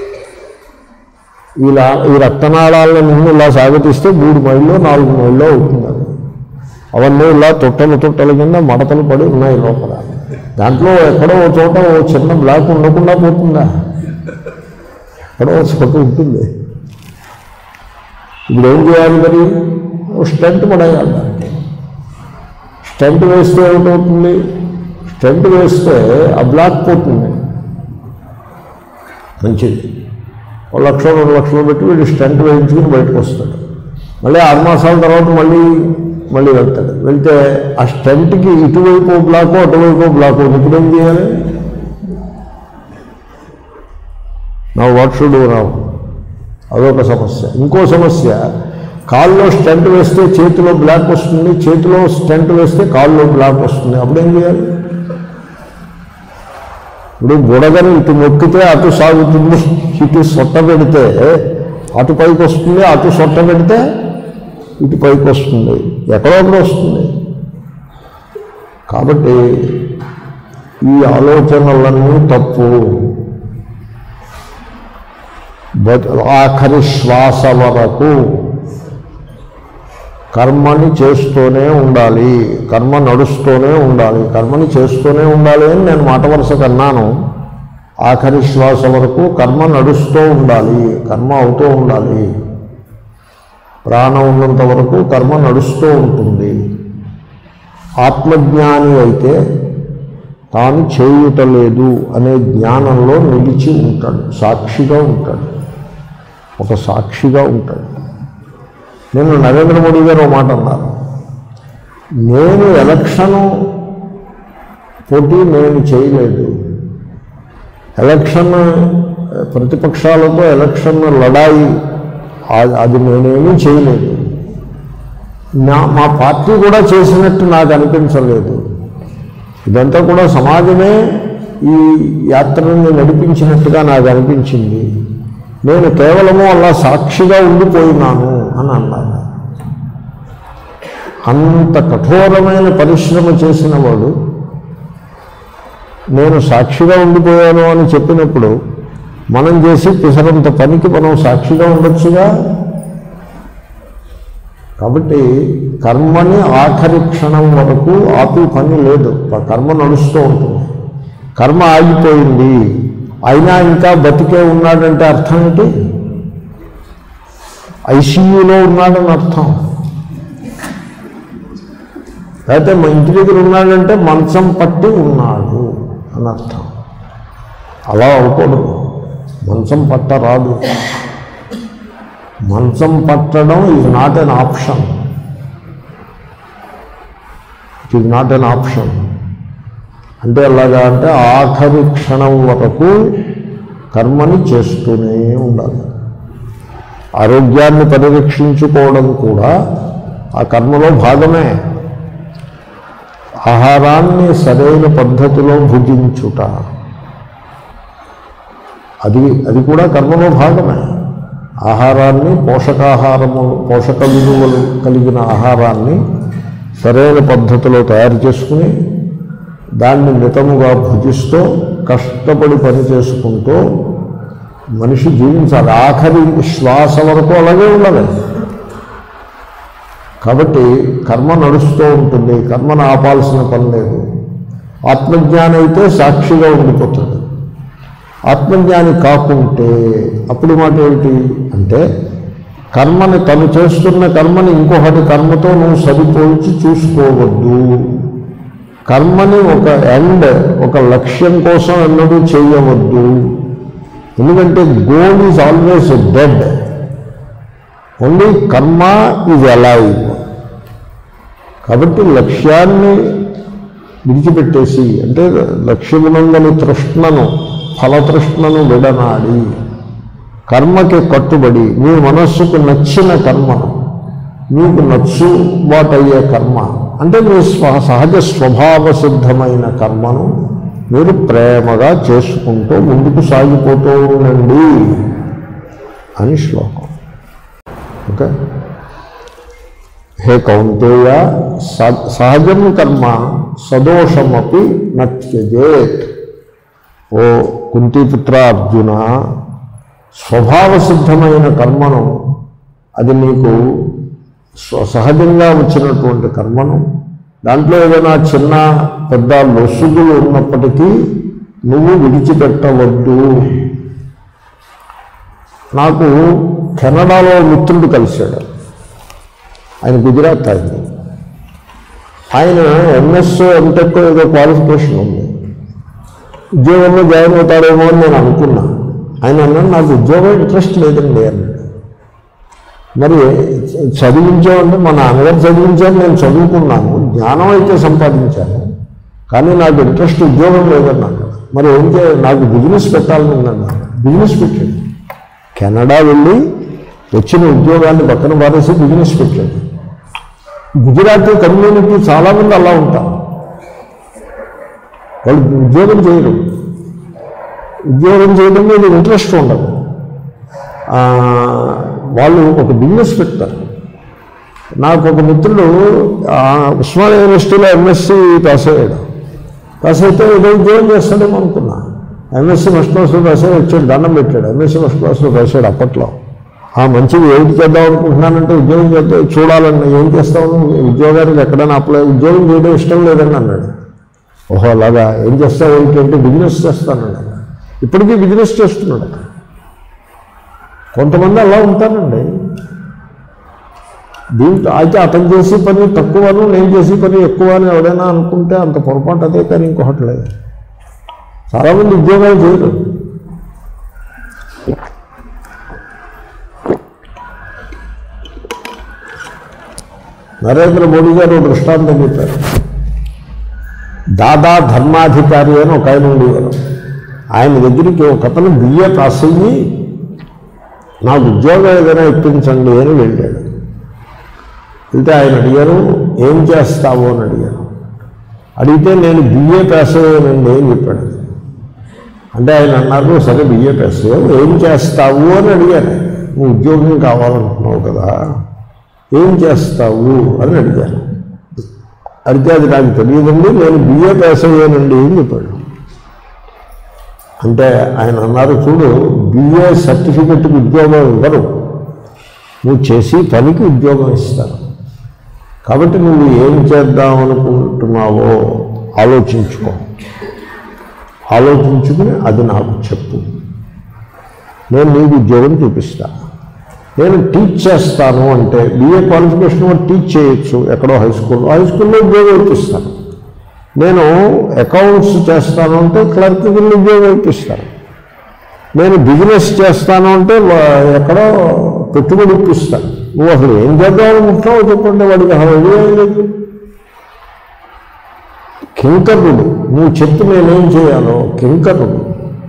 ఇలా ఈ రక్తనాళాలను ముందు ఇలా సాగతిస్తే మూడు మైళ్ళు నాలుగు మైళ్ళు అవుతుంది అది అవన్నీ ఇలా తొట్టలు తొట్టల కింద మడతలు పడి ఉన్నాయి లోపల దాంట్లో ఎక్కడో ఒక చోట ఓ చిన్న బ్లాక్ ఉండకుండా పోతుందా ఎక్కడో ఒక చోట ఉంటుంది ఇప్పుడు ఏం చేయాలి మరి ఓ స్టంట్ పడేయాలి దానికి స్టంట్ వేస్తే ఏమిటవుతుంది స్టంట్ వేస్తే ఆ బ్లాక్ పోతుంది మంచిది ఒక లక్ష రెండు లక్షలు పెట్టి వీడు స్టంట్ వేయించుకుని బయటకు వస్తాడు మళ్ళీ ఆరు మాసాల తర్వాత మళ్ళీ మళ్ళీ వెళ్తాడు వెళ్తే ఆ స్టంట్కి ఇటువైపు ఓ బ్లాకు అటువైపు ఓ బ్లాకు ఇప్పుడు ఏం చేయాలి నా వాట్ షుడ్ రావు అదొక సమస్య ఇంకో సమస్య కాల్లో స్టంట్ వేస్తే చేతిలో బ్లాక్ వస్తుంది చేతిలో స్టంట్ వేస్తే కాల్లో బ్లాక్ వస్తుంది అప్పుడేం చేయాలి ఇప్పుడు బుడగని ఇటు మొక్కితే అటు సాగుతుంది ఇటు సొట్ట పెడితే అటు పైకి వస్తుంది అటు సొట్ట పెడితే ఇటు పైకి వస్తుంది ఎక్కడో ఒకటి వస్తుంది కాబట్టి ఈ ఆలోచనలన్నీ తప్పు బట్- ఆఖరి శ్వాస వరకు కర్మని చేస్తూనే ఉండాలి కర్మ నడుస్తూనే ఉండాలి కర్మని చేస్తూనే ఉండాలి అని నేను మాట వరుస కన్నాను ఆఖరి శ్వాస వరకు కర్మ నడుస్తూ ఉండాలి కర్మ అవుతూ ఉండాలి ప్రాణం ఉన్నంత వరకు కర్మ నడుస్తూ ఉంటుంది ఆత్మజ్ఞాని అయితే తాను చేయుటలేదు అనే జ్ఞానంలో నిలిచి ఉంటాడు సాక్షిగా ఉంటాడు ఒక సాక్షిగా ఉంటాడు నేను నరేంద్ర మోడీ గారు ఒక మాట అన్నారు నేను ఎలక్షను పోటీ నేను చేయలేదు ఎలక్షన్ ప్రతిపక్షాలతో ఎలక్షన్ లడాయి ఆ- అది నేనేమీ చేయలేదు నా మా పార్టీ కూడా చేసినట్టు నాకు అనిపించలేదు ఇదంతా కూడా సమాజమే ఈ యాత్రని నడిపించినట్టుగా నాకు అనిపించింది నేను కేవలము అలా సాక్షిగా ఉండిపోయినాను అని అన్నారు అంత కఠోరమైన పరిశ్రమ చేసిన వాడు నేను సాక్షిగా ఉండిపోయాను అని చెప్పినప్పుడు మనం చేసి పిసరంత పనికి మనం సాక్షిగా ఉండొచ్చుగా కాబట్టి కర్మని ఆఖరి క్షణం వరకు ఆపి పని లేదు ఆ కర్మ నడుస్తూ ఉంటుంది కర్మ ఆగిపోయింది అయినా ఇంకా బతికే ఉన్నాడంటే అర్థం ఏంటి ఐసీయూలో ఉన్నాడని అర్థం లేకపోతే మా ఇంటి దగ్గర ఉన్నాడంటే మంచం పట్టి ఉన్నాడు అని అర్థం అలా అవకూడదు మంచం పట్ట రాదు మంచం పట్టడం is not an option it is not an option అంటే ఎలాగా అంటే ఆఖరి క్షణం వరకు కర్మని చేస్తూనే ఉండాలి ఆరోగ్యాన్ని పరిరక్షించుకోవడం కూడా ఆ కర్మలో భాగమే ఆహారాన్ని సరైన పద్ధతిలో భుజించుట అది అది కూడా కర్మలో భాగమే ఆహారాన్ని పోషకాహారము పోషక విలువలు కలిగిన ఆహారాన్ని సరైన పద్ధతిలో తయారు చేసుకుని దాన్ని మితముగా భుజిస్తూ కష్టపడి పని చేసుకుంటూ మనిషి జీవించాలి ఆఖరి శ్వాస వరకు అలాగే ఉండాలి కాబట్టి కర్మ నడుస్తూ ఉంటుంది కర్మను ఆపాల్సిన పని లేదు ఆత్మజ్ఞానం అయితే సాక్షిగా ఉండిపోతుంది ఆత్మజ్ఞాని కాకుంటే అప్పుడు మాట ఏమిటి అంటే కర్మని తను చేస్తున్న కర్మని ఇంకొకటి కర్మతో నువ్వు సరిపోల్చి చూసుకోవద్దు కర్మని ఒక ఎండ్ ఒక లక్ష్యం కోసం ఎన్నడూ చేయవద్దు ఎందుకంటే goal is always dead only కర్మ ఈజ్ అలైవ్ కాబట్టి లక్ష్యాన్ని విడిచిపెట్టేసి అంటే లక్ష్యమునందని తృష్ణను ఫలతృష్ణను విడనాడి కర్మకి కట్టుబడి మీ మనస్సుకు నచ్చిన కర్మను మీకు నచ్చుబాటయ్యే కర్మ అంటే మీ స్వ సహజ స్వభావ సిద్ధమైన కర్మను మీరు ప్రేమగా చేసుకుంటూ ముందుకు సాగిపోతూ ఉండండి అని శ్లోకం ఓకే హే కౌంతేయ స- సహజం కర్మ సదోషమపి నత్యజేత్ ఓ కుంతిపుత్ర అర్జున స్వభావ సిద్ధమైన కర్మను అది నీకు స్వ- సహజంగా వచ్చినటువంటి కర్మను దాంట్లో ఏదైనా చిన్న పెద్ద లొసుగులు ఉన్నప్పటికీ నువ్వు విడిచిపెట్టవద్దు నాకు కెనడాలో మిత్రుడు కలిశాడు ఆయన గుజరాత్ ఆయన ఆయన ఎంఎస్ ఎంటెక్ ఏదో క్వాలిఫికేషన్ ఉంది ఉద్యోగంలో జాయిన్ అవుతాడేమో అని నేను అనుకున్నా ఆయన అన్నాడు నాకు ఉద్యోగం ఇంట్రెస్ట్ లేదండి అన్నాడు మరి చదివించామంటే మా నాన్నగారు చదివించాను నేను చదువుకున్నాను జ్ఞానం అయితే సంపాదించాను కానీ నాకు ఇంట్రెస్ట్ ఉద్యోగం లేదన్నాను మరి ఏం చేయాలి నాకు బిజినెస్ పెట్టాలని ఉందన్నాను బిజినెస్ పెట్టాడు కెనడా వెళ్ళి వచ్చిన ఉద్యోగాన్ని పక్కన పారేసి బిజినెస్ పెట్టాడు గుజరాతీ కమ్యూనిటీ చాలామంది అలా ఉంటారు వాళ్ళు ఉద్యోగం చేయరు ఉద్యోగం చేయడం మీద ఇంట్రెస్ట్ ఉండదు ఆ, వాళ్ళు ఒక బిజినెస్ పెడతారు నాకు ఒక మిత్రుడు ఆ, ఉస్మానియా యూనివర్సిటీలో ఎంఎస్సి పాస్ అయ్యాడు పాస్ అయితే ఏదో ఉద్యోగం చేస్తాడేమో అనుకున్నా ఎంఎస్సి ఫస్ట్ క్లాస్లో పాస్ అయ్యి వచ్చాడు దండం పెట్టాడు ఎంఎస్సి ఫస్ట్ క్లాస్లో పాస్ అయ్యాడు అప్పట్లో ఆ మంచిది ఏంటి చేద్దాం అనుకుంటున్నానంటే ఉద్యోగం చేద్దాం చూడాలని ఏం చేస్తావు ఉద్యోగానికి ఎక్కడైనా అప్లై ఉద్యోగం చేయడం ఇష్టం లేదని అన్నాడు ఓహో అలాగా ఏం చేస్తావు ఏంటంటే బిజినెస్ చేస్తానండి ఇప్పటికీ బిజినెస్ చేస్తున్నాడు అక్కడ కొంతమంది అలా ఉంటారండి దీంట్లో అయితే అతను చేసే పని తక్కువను నేను చేసే పని ఎక్కువ అని ఎవరైనా అనుకుంటే అంత పొరపాటు అదే కానీ ఇంకొకటి లేదు చాలామంది ఉద్యోగాలు చేయరు నరేంద్ర మోడీ గారు ఓ దృష్టాంతం చెప్పారు దాదా ధర్మాధికారి అని ఒక ఆయన ఉండేవారు ఆయన దగ్గరికి ఒక అతను బిఏ పాస్ అయ్యి నాకు ఉద్యోగం ఏదైనా ఇప్పించండి అని వెళ్ళాడు వెళ్తే ఆయన అడిగారు ఏం చేస్తావు అని అడిగారు అడిగితే నేను బిఏ పాస్ అయ్యానండి అని చెప్పాడు అంటే ఆయన అన్నారు సరే బిఏ పాస్ అయ్యావు ఏం చేస్తావు అని అడిగారు నువ్వు ఉద్యోగం కావాలనుకున్నావు కదా ఏం చేస్తావు అని అడిగారు అడిగితే అది నాకు తెలియదండి నేను బిఏ పాస్ అయ్యానండి అని చెప్పాడు అంటే ఆయన అన్నారు చూడు బిఏ సర్టిఫికెట్కి ఉద్యోగం ఇవ్వరు నువ్వు చేసి పనికి ఉద్యోగం ఇస్తారు కాబట్టి నువ్వు ఏం చేద్దాం అనుకుంటున్నావో ఆలోచించుకో ఆలోచించుకుని అది నాకు చెప్పు నేను నీకు ఉద్యోగం చూపిస్తా నేను టీచ్ చేస్తాను అంటే బిఏ క్వాలిఫికేషన్ కూడా టీచ్ చేయొచ్చు ఎక్కడో హై స్కూల్లో హై స్కూల్లో ఉద్యోగం ఇప్పిస్తాను నేను అకౌంట్స్ చేస్తాను అంటే క్లర్క్ కింద ఉద్యోగం ఇప్పిస్తాను నేను బిజినెస్ చేస్తాను అంటే వా- ఎక్కడో పెట్టుబడి ఇప్పిస్తాను నువ్వు అసలు ఏం చేద్దాం అనుకుంటున్నావు చెప్పండి వాడికి అసలు ఐడియా లేదు కింకరుడు నువ్వు చెప్పి నేనేం చేయాలో కింకరుడు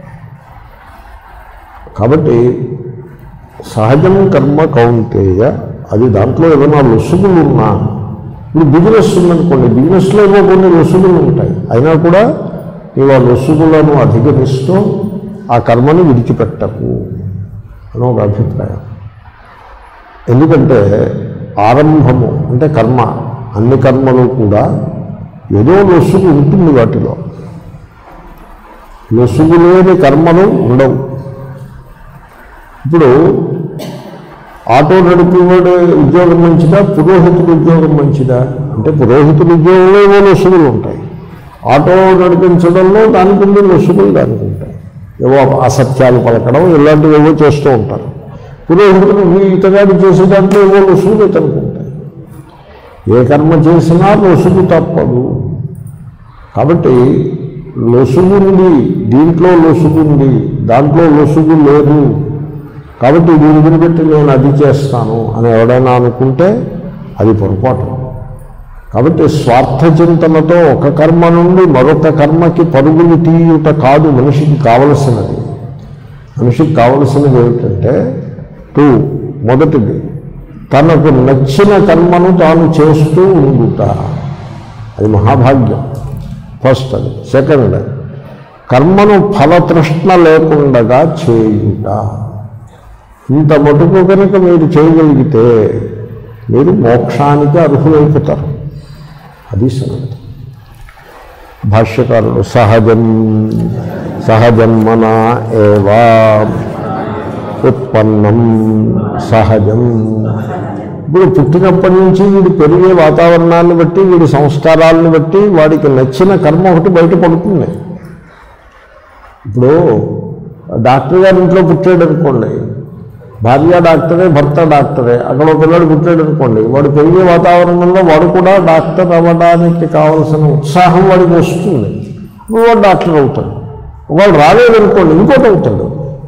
కాబట్టి సహజం కర్మ కౌంటేయ అది దాంట్లో ఏదైనా లొసుగులు ఉన్నా ఇప్పుడు బిజినెస్ ఉందనుకోండి బిజినెస్లో ఏవో కొన్ని లొసుగులు ఉంటాయి అయినా కూడా నీవు ఆ లొసుగులను అధిగమిస్తూ ఆ కర్మని విడిచిపెట్టకు అని ఒక అభిప్రాయం ఎందుకంటే ఆరంభము అంటే కర్మ అన్ని కర్మలు కూడా ఏదో లొసుగు ఉంటుంది వాటిలో లొసుగు లేని కర్మలు ఉండవు ఇప్పుడు ఆటో నడిపేవాడు ఉద్యోగం మంచిదా పురోహితుడు ఉద్యోగం మంచిదా అంటే పురోహితుడు ఉద్యోగంలో ఏవో లొసుగులు ఉంటాయి ఆటో నడిపించడంలో దానికి ఉండే లొసుగులు దానికి ఉంటాయి ఏవో అసత్యాలు పలకడం ఇలాంటివి ఏవో చేస్తూ ఉంటారు పురోహితుడు ఈ ఇతగాడు చేసే దాంట్లో ఏవో లొసుగులు ఇతనికి ఉంటాయి ఏ కర్మ చేసినా లొసుగు తప్పదు కాబట్టి లొసుగుంది దీంట్లో లొసుగుంది దాంట్లో లొసుగు లేదు కాబట్టి దీని గురించి నేను అది చేస్తాను అని ఎవడైనా అనుకుంటే అది పొరపాటు కాబట్టి స్వార్థ చింతనతో ఒక కర్మ నుండి మరొక కర్మకి పరుగులు తీయుట కాదు మనిషికి కావలసినది మనిషికి కావలసినది ఏమిటంటే టూ మొదటిది తనకు నచ్చిన కర్మను తాను చేస్తూ ఉండుట అది మహాభాగ్యం ఫస్ట్ అది సెకండ్ కర్మను ఫలతృష్ణ లేకుండగా చేయుట ఇంత మటుకు కనుక మీరు చేయగలిగితే మీరు మోక్షానికి అర్హులైపోతారు అది సంగతి భాష్యకారుడు సహజం సహజన్మన ఏవా ఉత్పన్నం సహజం ఇప్పుడు పుట్టినప్పటి నుంచి వీడు పెరిగే వాతావరణాన్ని బట్టి వీడి సంస్కారాలను బట్టి వాడికి నచ్చిన కర్మ ఒకటి బయట పడుతుంది ఇప్పుడు డాక్టర్ గారి ఇంట్లో పుట్టాడు అనుకోండి భార్య డాక్టరే భర్త డాక్టరే అక్కడ ఒక పిల్లడు పుట్టాడు అనుకోండి వాడు పెరిగే వాతావరణంలో వాడు కూడా డాక్టర్ అవ్వడానికి కావలసిన ఉత్సాహం వాడికి వస్తుంది అప్పుడు వాడు డాక్టర్ అవుతాడు వాడు రాలేదనుకోండి ఇంకోటి అవుతాడు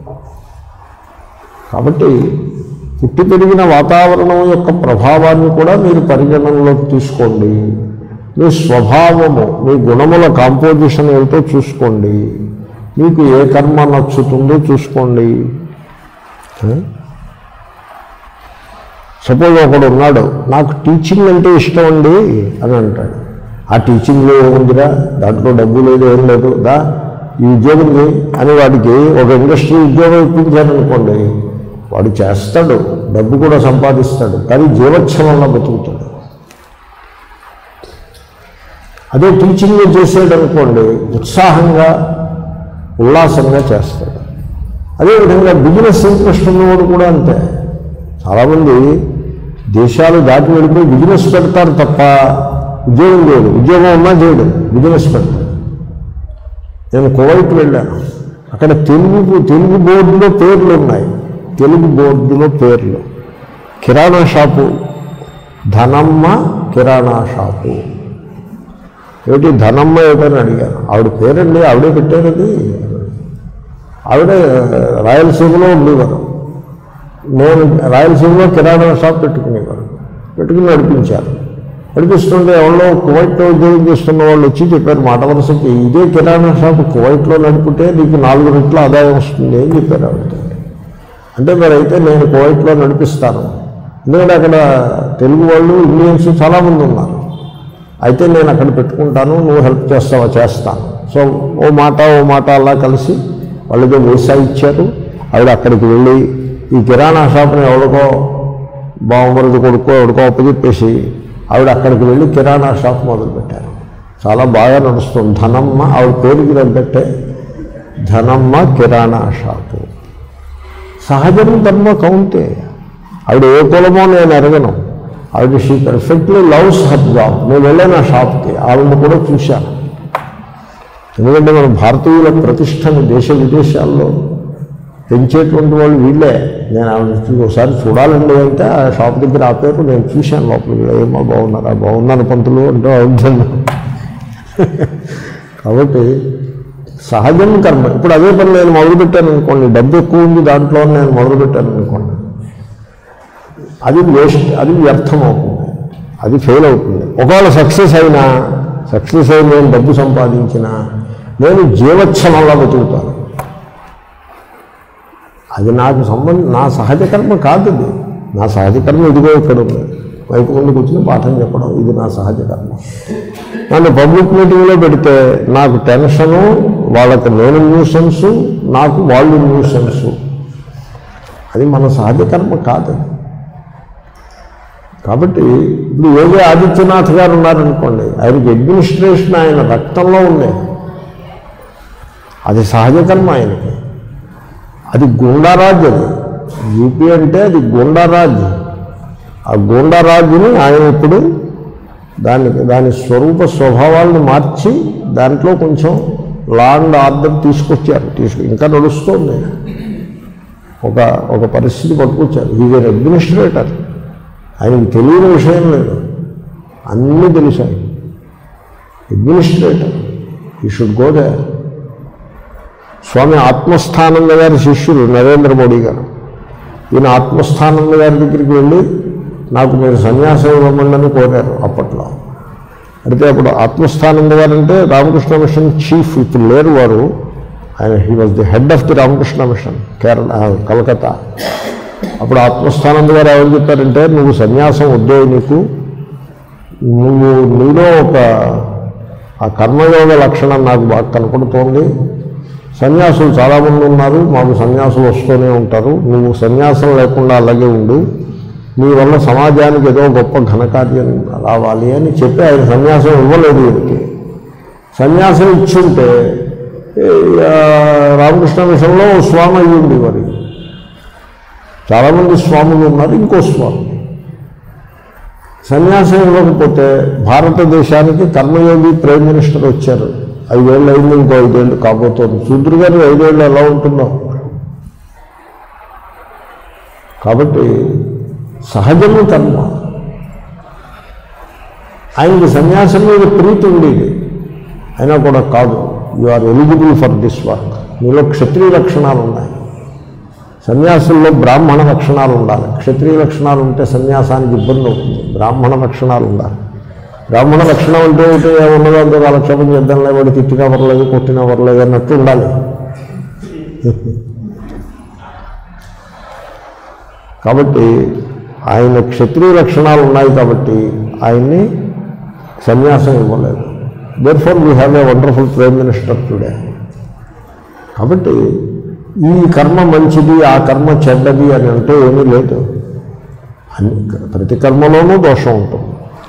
కాబట్టి పుట్టి పెరిగిన వాతావరణం యొక్క ప్రభావాన్ని కూడా మీరు పరిగణనలోకి తీసుకోండి మీ స్వభావము మీ గుణముల కాంపోజిషన్ ఏమిటో చూసుకోండి మీకు ఏ కర్మ నచ్చుతుందో చూసుకోండి సపోజ్ ఒకడు ఉన్నాడు నాకు టీచింగ్ అంటే ఇష్టం అండి అని అంటాడు ఆ టీచింగ్లో ఏముందిరా దాంట్లో డబ్బు లేదు ఏం లేదు దా ఈ ఉద్యోగం చేయి అని వాడికి ఒక ఇండస్ట్రీ ఉద్యోగం ఇప్పించారనుకోండి వాడు చేస్తాడు డబ్బు కూడా సంపాదిస్తాడు కానీ జీవోత్సవంలో బతుకుతాడు అదే టీచింగ్ చేసాడు అనుకోండి ఉత్సాహంగా ఉల్లాసంగా చేస్తాడు అదేవిధంగా బిజినెస్ ఇంట్రెస్ట్ ఉన్నవాడు కూడా అంతే చాలామంది దేశాలు దాటి వెళ్ళిపోయి బిజినెస్ పెడతారు తప్ప ఉద్యోగం చేయడు ఉద్యోగం ఉన్నా చేయడు బిజినెస్ పెడతాడు నేను కువైట్ వెళ్ళాను అక్కడ తెలుగు తెలుగు బోర్డులో పేర్లు ఉన్నాయి తెలుగు బోర్డులో పేర్లు కిరాణా షాపు ధనమ్మ కిరాణా షాపు ఏమిటి ధనమ్మ ఏమిటని అడిగాను ఆవిడ పేరండి ఆవిడే పెట్టారు అది ఆవిడ రాయలసీమలో ఉండేవారు నేను రాయలసీమలో కిరాణా షాప్ పెట్టుకునేవారు పెట్టుకుని నడిపించారు నడిపిస్తుంటే ఎవరో కువైట్లో ఉద్యోగం చేస్తున్న వాళ్ళు వచ్చి చెప్పారు మాట వరుసకి ఇదే కిరాణా షాప్ కువైట్లో నడిపితే నీకు నాలుగు రెట్ల ఆదాయం వస్తుంది అని చెప్పారు ఆవిడ అంటే మరి అయితే నేను కువైట్లో నడిపిస్తాను ఎందుకంటే అక్కడ తెలుగు వాళ్ళు ఇండియన్స్ చాలామంది ఉన్నారు అయితే నేను అక్కడ పెట్టుకుంటాను నువ్వు హెల్ప్ చేస్తావా చేస్తాను సో ఓ మాట ఓ మాట అలా కలిసి వాళ్ళకి వీసా ఇచ్చారు ఆవిడ అక్కడికి వెళ్ళి ఈ కిరాణా షాప్ని ఎవరికో బావమరిది కొడుకో ఎవరికో అప్పచెప్పేసి ఆవిడ అక్కడికి వెళ్ళి కిరాణా షాప్ మొదలుపెట్టారు చాలా బాగా నడుస్తుంది ధనమ్మ ఆవిడ పేరుకి తగ్గట్టే ధనమ్మ కిరాణా షాపు సహజం ధర్మ కౌంటే ఆవిడ ఏ కులమో నేను ఎరగను ఆవిడ she perfectly loves her job నేను వెళ్ళాను ఆ షాప్కి ఆవిడని కూడా చూశాను ఎందుకంటే మన భారతీయుల ప్రతిష్టను దేశ విదేశాల్లో పెంచేటువంటి వాళ్ళు వీళ్ళే నేను ఆవిడ చూ- ఒకసారి చూడాలండి అంటే ఆ షాప్ దగ్గర ఆపారు నేను చూశాను లోపలికి ఏమో బాగున్నారా బాగున్నాను పంతులు అంటే అవుతుంది కాబట్టి సహజం కర్మ ఇప్పుడు అదే పని నేను మొదలుపెట్టాను అనుకోండి డబ్బు ఎక్కువ ఉంది దాంట్లో నేను మొదలుపెట్టాను అనుకోండి అది వేస్ట్ అది వ్యర్థం అవుతుంది అది ఫెయిల్ అవుతుంది ఒకవేళ సక్సెస్ అయినా సక్సెస్ అయి నేను డబ్బు సంపాదించినా నేను జీవచ్ఛమంలా బతుకుతాను అది నాకు సంబంధం నా సహజ కర్మ కాదు ఇది నా సహజ కర్మ ఇదిగో ఇక్కడ ఉంది వైపు ముందు కూర్చుని పాఠం చెప్పడం ఇది నా సహజ కర్మ నన్ను పబ్లిక్ మీటింగ్లో పెడితే నాకు టెన్షను వాళ్ళకి నేను న్యూసెన్సు నాకు వాళ్ళు న్యూసెన్సు అది మన సహజ కర్మ కాదు అది. కాబట్టి ఇప్పుడు యోగి ఆదిత్యనాథ్ గారు ఉన్నారనుకోండి ఆయనకి అడ్మినిస్ట్రేషన్ ఆయన రక్తంలో ఉంది అది సహజ కర్మ ఆయనకి అది గుండారాజ్ అది యూపీ అంటే అది గుండారాజ్ ఆ గుండారాజుని ఆయన ఇప్పుడు దానికి దాని స్వరూప స్వభావాలను మార్చి దాంట్లో కొంచెం లా అండ్ ఆర్డర్ తీసుకొచ్చారు తీసుకు ఇంకా నడుస్తుంది ఒక ఒక పరిస్థితి పట్టుకొచ్చారు ఈజ్ అన్ అడ్మినిస్ట్రేటర్ ఆయనకి తెలియని విషయం లేదు అన్నీ తెలిసాయి అడ్మినిస్ట్రేటర్ ఈ షుడ్ గో దే స్వామి ఆత్మస్థానంద గారి శిష్యులు నరేంద్ర మోడీ గారు ఈయన ఆత్మస్థానంద గారి దగ్గరికి వెళ్ళి నాకు మీరు సన్యాసం ఇవ్వమండి అని కోరారు అప్పట్లో అయితే అప్పుడు ఆత్మస్థానంద గారు అంటే రామకృష్ణ మిషన్ చీఫ్ ఇప్పుడు లేరు వారు ఆయన he was the head of the Ramakrishna Mission Kerala Calcutta అప్పుడు ఆత్మస్థానంద గారు ఎవరు చెప్పారంటే నువ్వు సన్యాసం వద్దే నీకు నువ్వు నీలో ఒక ఆ కర్మయోగ లక్షణం నాకు బాగా కనపడుతోంది సన్యాసులు చాలామంది ఉన్నారు మాకు సన్యాసులు వస్తూనే ఉంటారు నువ్వు సన్యాసం లేకుండా అలాగే ఉండు నీ వల్ల సమాజానికి ఏదో గొప్ప ఘనకార్యం రావాలి అని చెప్పి ఆయన సన్యాసం ఇవ్వలేదు వీరికి సన్యాసం ఇచ్చుంటే ఏ, ఆ, రామకృష్ణ మిషన్లో ఓ స్వామి అయ్యి ఉండేవారు చాలామంది స్వాములు ఉన్నారు ఇంకో స్వామి సన్యాసం ఇవ్వకపోతే భారతదేశానికి కర్మయోగి ప్రైమ్ మినిస్టర్ వచ్చారు ఐదేళ్ళు అయింది ఇంకో ఐదేళ్ళు కాబోతోంది సూద్రు గారు ఐదేళ్ళు ఎలా ఉంటుందో కాబట్టి సహజము కర్మ ఆయనకి సన్యాసం మీద ప్రీతి ఉండేది అయినా కూడా కాదు you are eligible for this work మీలో క్షత్రియ లక్షణాలు ఉన్నాయి సన్యాసుల్లో బ్రాహ్మణ లక్షణాలు ఉండాలి క్షత్రియ లక్షణాలు ఉంటే సన్యాసానికి ఇబ్బంది అవుతుంది బ్రాహ్మణ లక్షణాలు ఉండాలి బ్రాహ్మణ లక్షణం అంటే ఏంటి ఉన్నదో అంతే కాలక్షేపం చేద్దాంలే వాడు తిట్టినా పర్లేదు కొట్టినా పర్లేదు అన్నట్టు ఉండాలి కాబట్టి ఆయన క్షత్రియ లక్షణాలు ఉన్నాయి కాబట్టి ఆయన్ని సన్యాసం ఇవ్వలేదు therefore we have a wonderful prime minister today కాబట్టి ఈ కర్మ మంచిది ఆ కర్మ చెడ్డది అని అంటే ఏమీ లేదు అన్ని ప్రతి కర్మలోనూ దోషం ఉంటుంది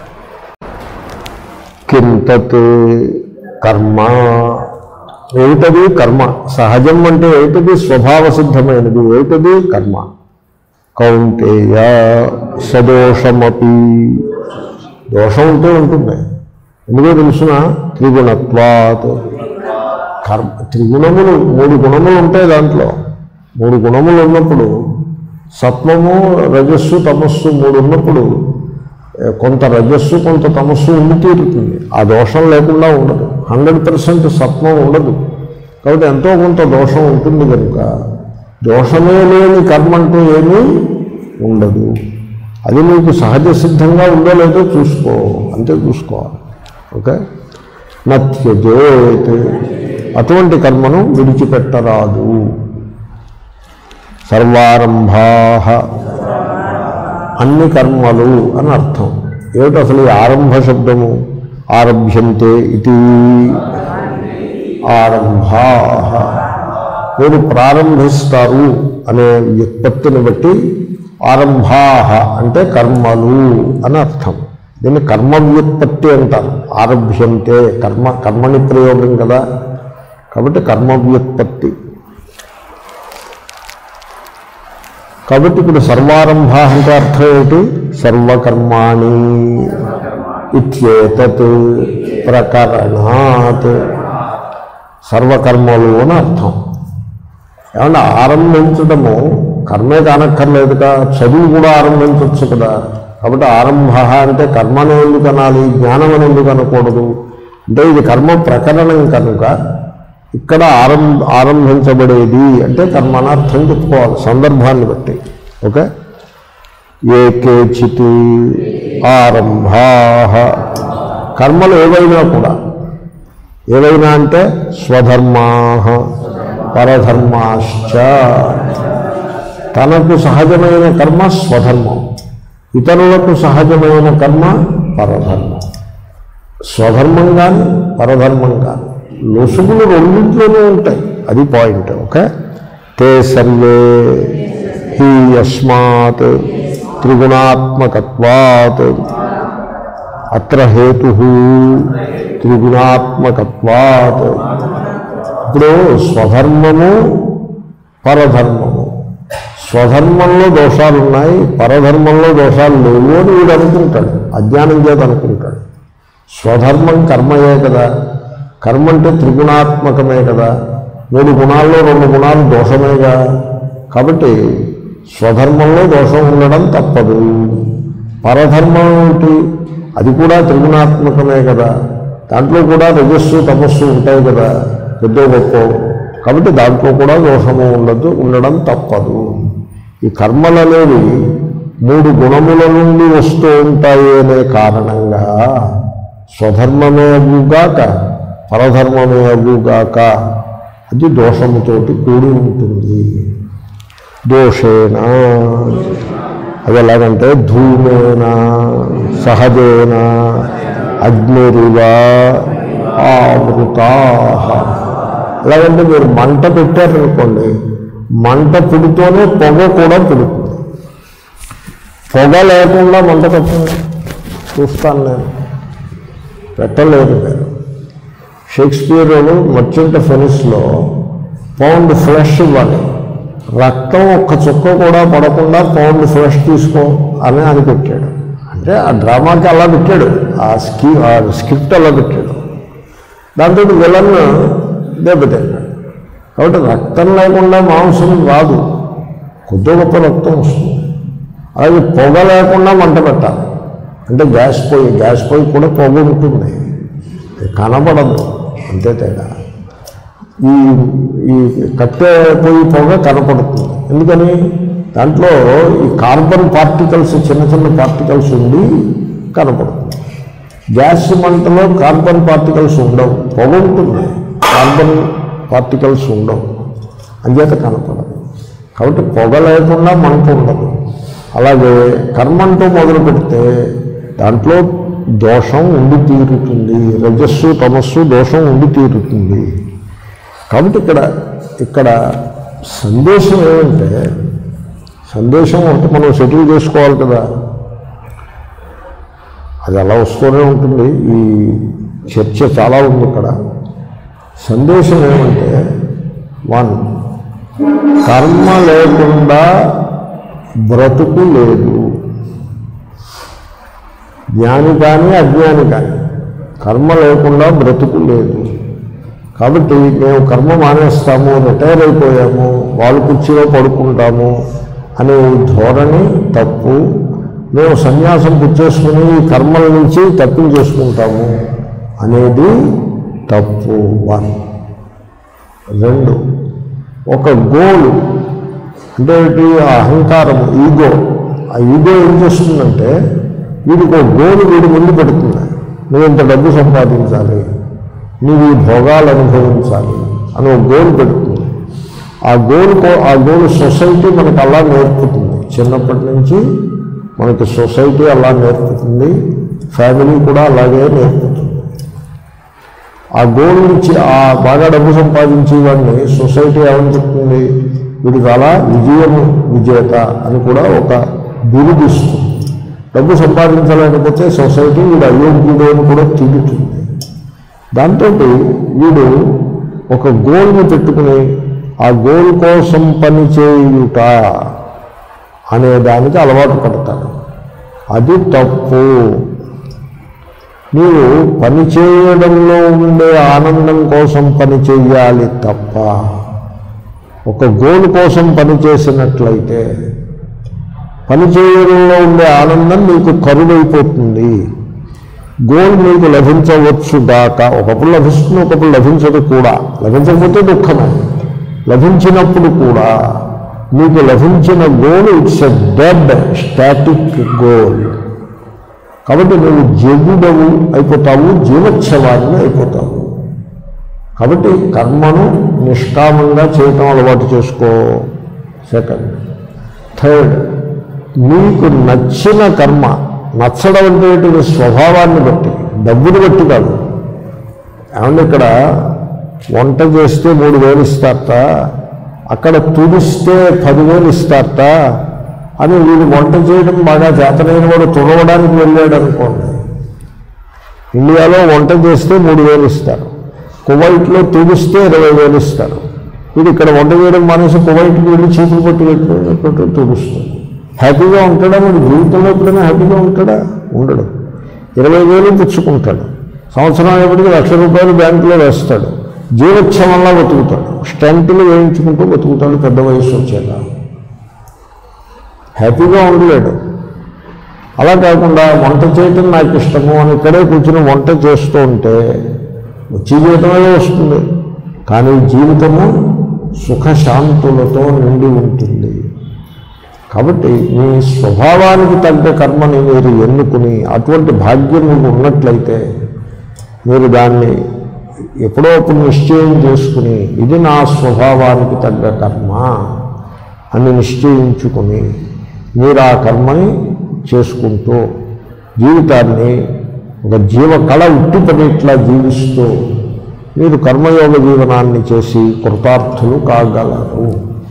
కింతత్ కర్మ ఏమిటది కర్మ సహజం అంటే ఏమిటది స్వభావ సిద్ధమైనది ఏమిటది కర్మ కౌంటేయ సదోషమపి దోషం ఉంటే ఉంటుంది ఎందుకో తెలుసిన త్రిగుణత్వాత్ కర్మ త్రిగుణములు మూడు గుణములు ఉంటాయి దాంట్లో మూడు గుణములు ఉన్నప్పుడు సత్వము రజస్సు తమస్సు మూడు ఉన్నప్పుడు ఏ, కొంత రజస్సు కొంత తమస్సు ఉండి తీరుతుంది ఆ దోషం లేకుండా ఉండదు హండ్రెడ్ పర్సెంట్ సత్వం ఉండదు కాబట్టి ఎంతో కొంత దోషం ఉంటుంది కనుక దోషమే లేని కర్మ అంటూ ఏమీ ఉండదు అది నీకు సహజ సిద్ధంగా ఉందో లేదో చూసుకో అంతే చూసుకోవాలి ఓకే నత్యజేత్ అటువంటి కర్మను విడిచిపెట్టరాదు సర్వారంభా అన్ని కర్మలు అని అర్థం ఏమిటి అసలు ఈ ఆరంభ శబ్దము ఆరభ్యంతే ఇది ఆరంభా మీరు ప్రారంభిస్తారు అనే వ్యుత్పత్తిని బట్టి ఆరంభా అంటే కర్మలు అని అర్థం దీన్ని కర్మ వ్యుత్పత్తి అంటారు ఆరభ్యంతే కర్మ కర్మని ప్రయోగం కదా కాబట్టి కర్మ వ్యుత్పత్తి కాబట్టి ఇప్పుడు సర్వారంభ అంటే అర్థం ఏమిటి సర్వకర్మాణి ఇత్యేతత్ ప్రకరణాత్ సర్వకర్మలు అని అర్థం ఏమన్నా ఆరంభించడము కర్మే కానక్కర్లేదుగా చదువు కూడా ఆరంభించవచ్చు కదా కాబట్టి ఆరంభ అంటే కర్మను ఎందుకు అనాలి జ్ఞానం అని ఎందుకు అనకూడదు అంటే ఇది కర్మ ప్రకరణం కనుక ఇక్కడ ఆరంభ ఆరంభించబడేది అంటే కర్మ అని అర్థం చెప్పుకోవాలి సందర్భాన్ని బట్టి ఓకే ఏ కేచిత్ ఆరంభా కర్మలు ఏవైనా కూడా ఏవైనా అంటే స్వధర్మా పరధర్మాశ్చ తనకు సహజమైన కర్మ స్వధర్మం ఇతరులకు సహజమైన కర్మ పరధర్మం స్వధర్మం కానీ పరధర్మం కానీ లొసుగులు రెండింటిలోనే ఉంటాయి అది పాయింట్ ఓకే తే సర్వే హి యస్మాత్ త్రిగుణాత్మకత్వాత్ అత్ర హేతు త్రిగుణాత్మకత్వాత్ ఇప్పుడు స్వధర్మము పరధర్మము స్వధర్మంలో దోషాలు ఉన్నాయి పరధర్మంలో దోషాలు లేవు అని వీడు అనుకుంటాడు అజ్ఞానం చేత అనుకుంటాడు స్వధర్మం కర్మయే కదా కర్మ అంటే త్రిగుణాత్మకమే కదా మూడు గుణాల్లో రెండు గుణాలు దోషమేగా కాబట్టి స్వధర్మంలో దోషం ఉండడం తప్పదు పరధర్మం ఏమిటి అది కూడా త్రిగుణాత్మకమే కదా దాంట్లో కూడా రజస్సు తపస్సు ఉంటాయి కదా పెద్ద గొప్ప కాబట్టి దాంట్లో కూడా దోషము ఉండదు ఉండడం తప్పదు ఈ కర్మలు అనేవి మూడు గుణముల నుండి వస్తూ ఉంటాయి అనే కారణంగా స్వధర్మమే అగుగాక పరధర్మమే అగుగాక అది దోషముతోటి కూడి ఉంటుంది దోషేణ అది ఎలాగంటే ధూమేన సహజేన అగ్నిరివ ఆవృతా ఎలాగంటే మీరు మంట పెట్టారనుకోండి మంట పుడితోనే పొగ కూడా పుడుతుంది పొగ లేకుండా మంట పెట్టండి చూస్తాను నేను పెట్టలేదు నేను షేక్స్పియర్ మర్చెంట్ ఫెనిస్లో పౌండ్ ఫ్లెష్ ఇవ్వాలి రక్తం ఒక్క చుక్క కూడా పడకుండా పౌండ్ ఫ్లెష్ తీసుకో అని అని పెట్టాడు అంటే ఆ డ్రామాకి అలా పెట్టాడు ఆ స్కీ ఆ స్క్రిప్ట్ అలా పెట్టాడు దాంతో విలన్ దెబ్బతిన్నాడు కాబట్టి రక్తం లేకుండా మాంసం రాదు కొద్ది గొప్ప రక్తం వస్తుంది అలాగే పొగ లేకుండా మంట పెట్టాలి అంటే గ్యాస్ పొయ్యి గ్యాస్ పొయ్యి కూడా పొగ ఉంటుంది అది కనబడదు అంతే తేడా ఈ ఈ కట్టె పొయ్యి పొగ కనపడుతుంది ఎందుకని దాంట్లో ఈ కార్బన్ పార్టికల్స్ చిన్న చిన్న పార్టికల్స్ ఉండి కనపడుతుంది గ్యాస్ మంటలో కార్బన్ పార్టికల్స్ ఉండవు పొగ ఉంటుంది కార్బన్ పార్టికల్స్ ఉండవు అంచేత కనపడదు కాబట్టి పొగ లేకుండా మంట ఉండదు అలాగే కర్మంటూ మొదలు పెడితే దాంట్లో దోషం ఉండి తీరుతుంది రజస్సు తమస్సు దోషం ఉండి తీరుతుంది కాబట్టి ఇక్కడ ఇక్కడ సందేశం ఏమంటే సందేశం అంటే మనం సెటిల్ చేసుకోవాలి కదా అది అలా వస్తూనే ఉంటుంది ఈ చర్చ చాలా ఉంది ఇక్కడ సందేశం ఏమంటే వన్ కర్మ లేకుండా బ్రతుకు లేదు జ్ఞాని కానీ అజ్ఞాని కానీ కర్మ లేకుండా బ్రతుకు లేదు కాబట్టి మేము కర్మ మానేస్తాము రిటైర్ అయిపోయాము వాళ్ళు కుర్చీలో పడుకుంటాము అనే ఈ ధోరణి తప్పు మేము సన్యాసం పుచ్చేసుకుని ఈ కర్మల నుంచి తప్పించేసుకుంటాము అనేది తప్పు వన్ రెండు ఒక గోల్ అంటే ఏంటి? ఆ అహంకారము ఈగో ఆ ఈగో ఏం చేస్తుందంటే వీడికి ఒక గోలు వీడి ముందు పెడుతుంది నువ్వు ఇంత డబ్బు సంపాదించాలి నువ్వు ఈ భోగాలు అనుభవించాలి అని ఒక గోలు పెడుతుంది ఆ గోల్ కో ఆ గోల్ సొసైటీ మనకు అలా నేర్పుతుంది చిన్నప్పటి నుంచి మనకి సొసైటీ అలా నేర్పుతుంది ఫ్యామిలీ కూడా అలాగే నేర్పుతుంది ఆ గోల్ నుంచి ఆ బాగా డబ్బు సంపాదించే వాడిని సొసైటీ ఏమని చెప్తుంది వీడి చాలా విజయం విజేత అని కూడా ఒక బిరుదు ఇస్తుంది డబ్బు సంపాదించలేకపోతే సొసైటీ వీడు అయోగ్యుడు అని కూడా తిరుగుతుంది దాంతో వీడు ఒక గోల్ని పెట్టుకుని ఆ గోల్ కోసం పని చేయుట అనే దానికి అలవాటు పడతాడు అది తప్పు నీవు పని చేయడంలో ఉండే ఆనందం కోసం పని చేయాలి తప్ప ఒక గోల్ కోసం పని చేసినట్లయితే పని చేయడంలో ఉండే ఆనందం నీకు కరువైపోతుంది గోల్ మీకు లభించవచ్చు గాక ఒకప్పుడు లభిస్తుంది ఒకప్పుడు లభించదు కూడా లభించకపోతే దుఃఖమే లభించినప్పుడు కూడా మీకు లభించిన goal it's a dead static goal కాబట్టి నువ్వు జగుడవు అయిపోతావు జీవోత్సవాన్ని అయిపోతావు కాబట్టి కర్మను నిష్కామంగా చేయటం అలవాటు చేసుకో సెకండ్ థర్డ్ నీకు నచ్చిన కర్మ నచ్చడం అంటే ఏంటి? స్వభావాన్ని బట్టి డబ్బుని బట్టి కాదు ఏమంటే ఇక్కడ వంట చేస్తే మూడు వేలు ఇస్తారట అక్కడ తుడిస్తే పదివేలు ఇస్తారట అని వీడు వంట చేయడం బాగా చేతనైన వాడు తుడవడానికి వెళ్ళాడు అనుకోండి ఇండియాలో వంట చేస్తే మూడు వేలు ఇస్తారు కువైట్లో తుడిస్తే ఇరవై వేలు ఇస్తారు వీడు ఇక్కడ వంట చేయడం మానేసి కువైట్కి వెళ్ళి చీపులు పట్టి పెట్టుకుని తుడుస్తుంది హ్యాపీగా ఉంటాడా మరి జీవితంలో ఎప్పుడైనా హ్యాపీగా ఉంటాడా ఉండడు ఇరవై వేలు పుచ్చుకుంటాడు సంవత్సరం అయ్యేప్పటికీ లక్ష రూపాయలు బ్యాంకులో వేస్తాడు జీవోత్సవంలా బతుకుతాడు స్టంట్లు వేయించుకుంటూ బతుకుతాడు పెద్ద వయసు వచ్చేలా హ్యాపీగా ఉండలేడు అలా కాకుండా వంట చేయటం నాకు ఇష్టము అని ఇక్కడే కూర్చుని వంట చేస్తూ ఉంటే వచ్చే జీవితమే వస్తుంది కానీ జీవితము సుఖశాంతులతో నిండి ఉంటుంది కాబట్టి మీ స్వభావానికి తగ్గ కర్మని మీరు ఎన్నుకుని అటువంటి భాగ్యం మీకు ఉన్నట్లయితే మీరు దాన్ని ఎప్పుడో అప్పుడు నిశ్చయం చేసుకుని ఇది నా స్వభావానికి తగ్గ కర్మ అని నిశ్చయించుకుని మీరు ఆ కర్మని చేసుకుంటూ జీవితాన్ని ఒక జీవకళ ఉట్టిపడేట్లా జీవిస్తూ మీరు కర్మయోగ జీవనాన్ని చేసి కృతార్థులు కాగలరు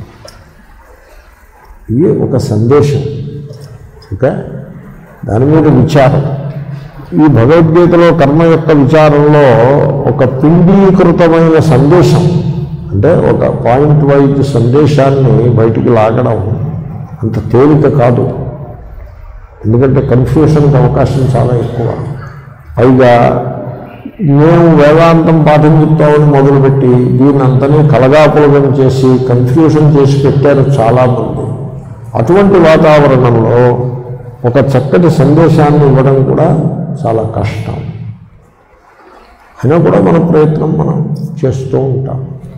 ఇది ఒక సందేశం ఓకే దాని మీద విచారం ఈ భగవద్గీతలో కర్మ యొక్క విచారంలో ఒక పిండీకృతమైన సందేశం అంటే ఒక పాయింట్ వైజ్ సందేశాన్ని బయటికి లాగడం అంత తేలిక కాదు ఎందుకంటే కన్ఫ్యూషన్కి అవకాశం చాలా ఎక్కువ పైగా మేము వేదాంతం పాఠం చెప్తామని మొదలుపెట్టి దీన్ని అంతనే కలగాపులగం చేసి కన్ఫ్యూషన్ చేసి పెట్టారు చాలామంది అటువంటి వాతావరణంలో ఒక చక్కటి సందేశాన్ని ఇవ్వడం కూడా చాలా కష్టం అయినా కూడా మన ప్రయత్నం మనం చేస్తూ ఉంటాం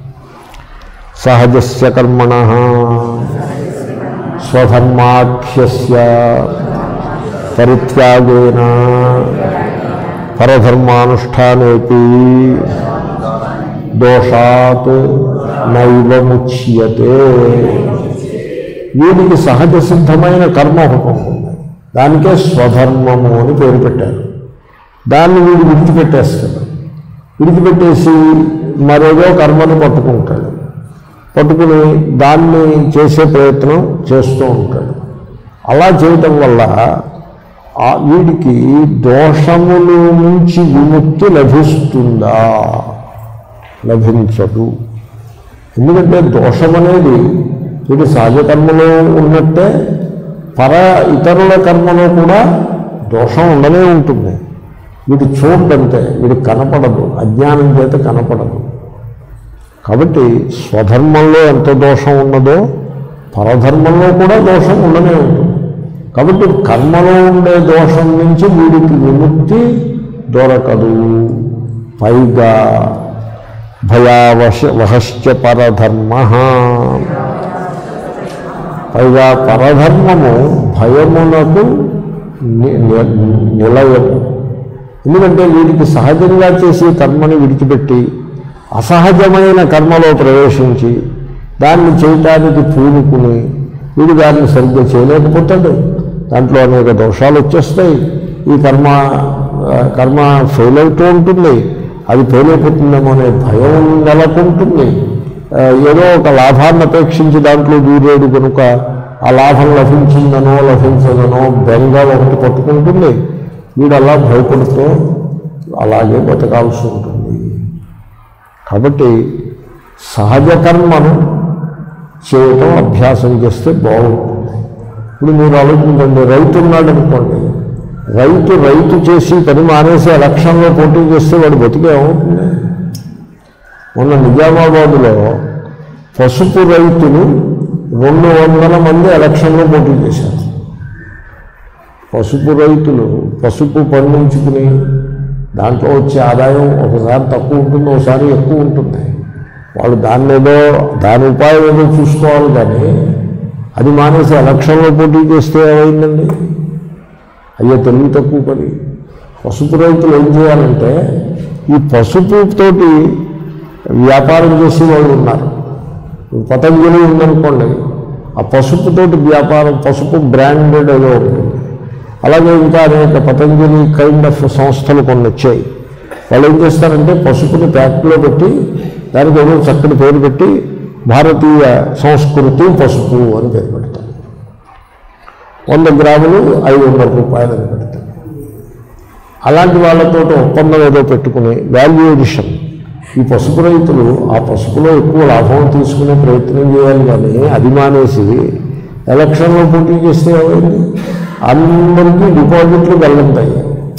సహజస్య కర్మణ స్వధర్మాఖ్యస్య పరిత్యాగేన పరధర్మానుష్ఠానేపి దోషాత్ నైవముచ్యతే వీడికి సహజ సిద్ధమైన కర్మ ఒకటి ఉంటుంది దానికే స్వధర్మము అని పేరు పెట్టారు దాన్ని వీడు విడిచిపెట్టేస్తాడు విడిచిపెట్టేసి మరేదో కర్మను పట్టుకుంటాడు పట్టుకుని దాన్ని చేసే ప్రయత్నం చేస్తూ ఉంటాడు అలా చేయటం వల్ల ఆ వీడికి దోషముల నుంచి విముక్తి లభిస్తుందా లభించదు ఎందుకంటే దోషం అనేది వీడి సహజ కర్మలో ఉన్నట్టే పర ఇతరుల కర్మలో కూడా దోషం ఉండనే ఉంటుంది వీడు చూడంతే వీడు కనపడదు అజ్ఞానం చేత కనపడదు కాబట్టి స్వధర్మంలో ఎంత దోషం ఉన్నదో పరధర్మంలో కూడా దోషం ఉండనే ఉంటుంది కాబట్టి కర్మలో ఉండే దోషం నుంచి వీడికి విముక్తి దొరకదు పైగా భయావశ వహశ్చ పరధర్మ పైగా పరధర్మము భయమునకు ని- ని- నిలయము ఎందుకంటే వీడికి సహజంగా చేసే కర్మని విడిచిపెట్టి అసహజమైన కర్మలో ప్రవేశించి దాన్ని చేయటానికి పూనుకుని వీడు దాన్ని సరిగ్గా చేయలేకపోతాడు దాంట్లో అనేక దోషాలు వచ్చేస్తాయి ఈ కర్మ ఆ, కర్మ ఫెయిల్ అవుతూ ఉంటుంది అది ఫెయిల్ అయిపోతుందేమో అనే భయం నెలకొంటుంది ఆ, ఏదో ఒక లాభాన్ని అపేక్షించి దాంట్లో దూరేడు కనుక ఆ లాభం లభించిందనో లభించదనో బెంగ ఒకటి పట్టుకుంటుంది వీడు అలా భయపడుతూ అలాగే బతకాల్సి ఉంటుంది కాబట్టి సహజ కర్మను చేయటం అభ్యాసం చేస్తే బాగుంటుంది ఇప్పుడు మీరు ఆలోచించండి రైతు ఉన్నాడు అనుకోండి రైతు రైతు చేసి పని మానేసి ఎలక్షన్లో పోటీ చేస్తే వాడు బతికే ఏమవుతుంది మొన్న నిజామాబాద్లో పసుపు రైతులు రెండు వందల మంది ఎలక్షన్లో పోటీ చేశారు పసుపు రైతులు పసుపు పండించుకుని దాంట్లో వచ్చే ఆదాయం ఒకసారి తక్కువ ఉంటుంది ఒకసారి ఎక్కువ ఉంటుంది వాళ్ళు దాన్ని ఏదో దాని ఉపాయం ఏదో చూసుకోవాలి కానీ అది మానేసి ఎలక్షన్లో పోటీ చేస్తే ఏమైందండి అయ్యో తెలివి తక్కువ పని పసుపు రైతులు ఏం చేయాలంటే ఈ పసుపుతోటి వ్యాపారం చేసే వాళ్ళు ఉన్నారు పతంజలి ఉందనుకోండి ఆ పసుపుతోటి వ్యాపారం పసుపు బ్రాండెడ్ ఏదో ఉంటుంది అలాగే ఇంకా అనేక పతంజలి కైండ్ ఆఫ్ సంస్థలు కొన్ని వచ్చాయి వాళ్ళు ఏం చేస్తారంటే పసుపుని ప్యాక్లో పెట్టి దానికి ఏదో చక్కటి పేరు పెట్టి భారతీయ సంస్కృతి పసుపు అని పేరు పెడతారు వంద గ్రాములు ఐదు వందల రూపాయలు అని పెడతారు అలాంటి వాళ్ళతో ఒప్పందం ఏదో పెట్టుకుని వాల్యూ ఎడిషన్ ఈ పసుపు రైతులు ఆ పసుపులో ఎక్కువ లాభం తీసుకునే ప్రయత్నం చేయాలి కానీ అది మానేసి ఎలక్షన్లో పోటీ చేస్తే ఏమైంది అందరికీ డిపాజిట్లు వెళ్ళంతాయి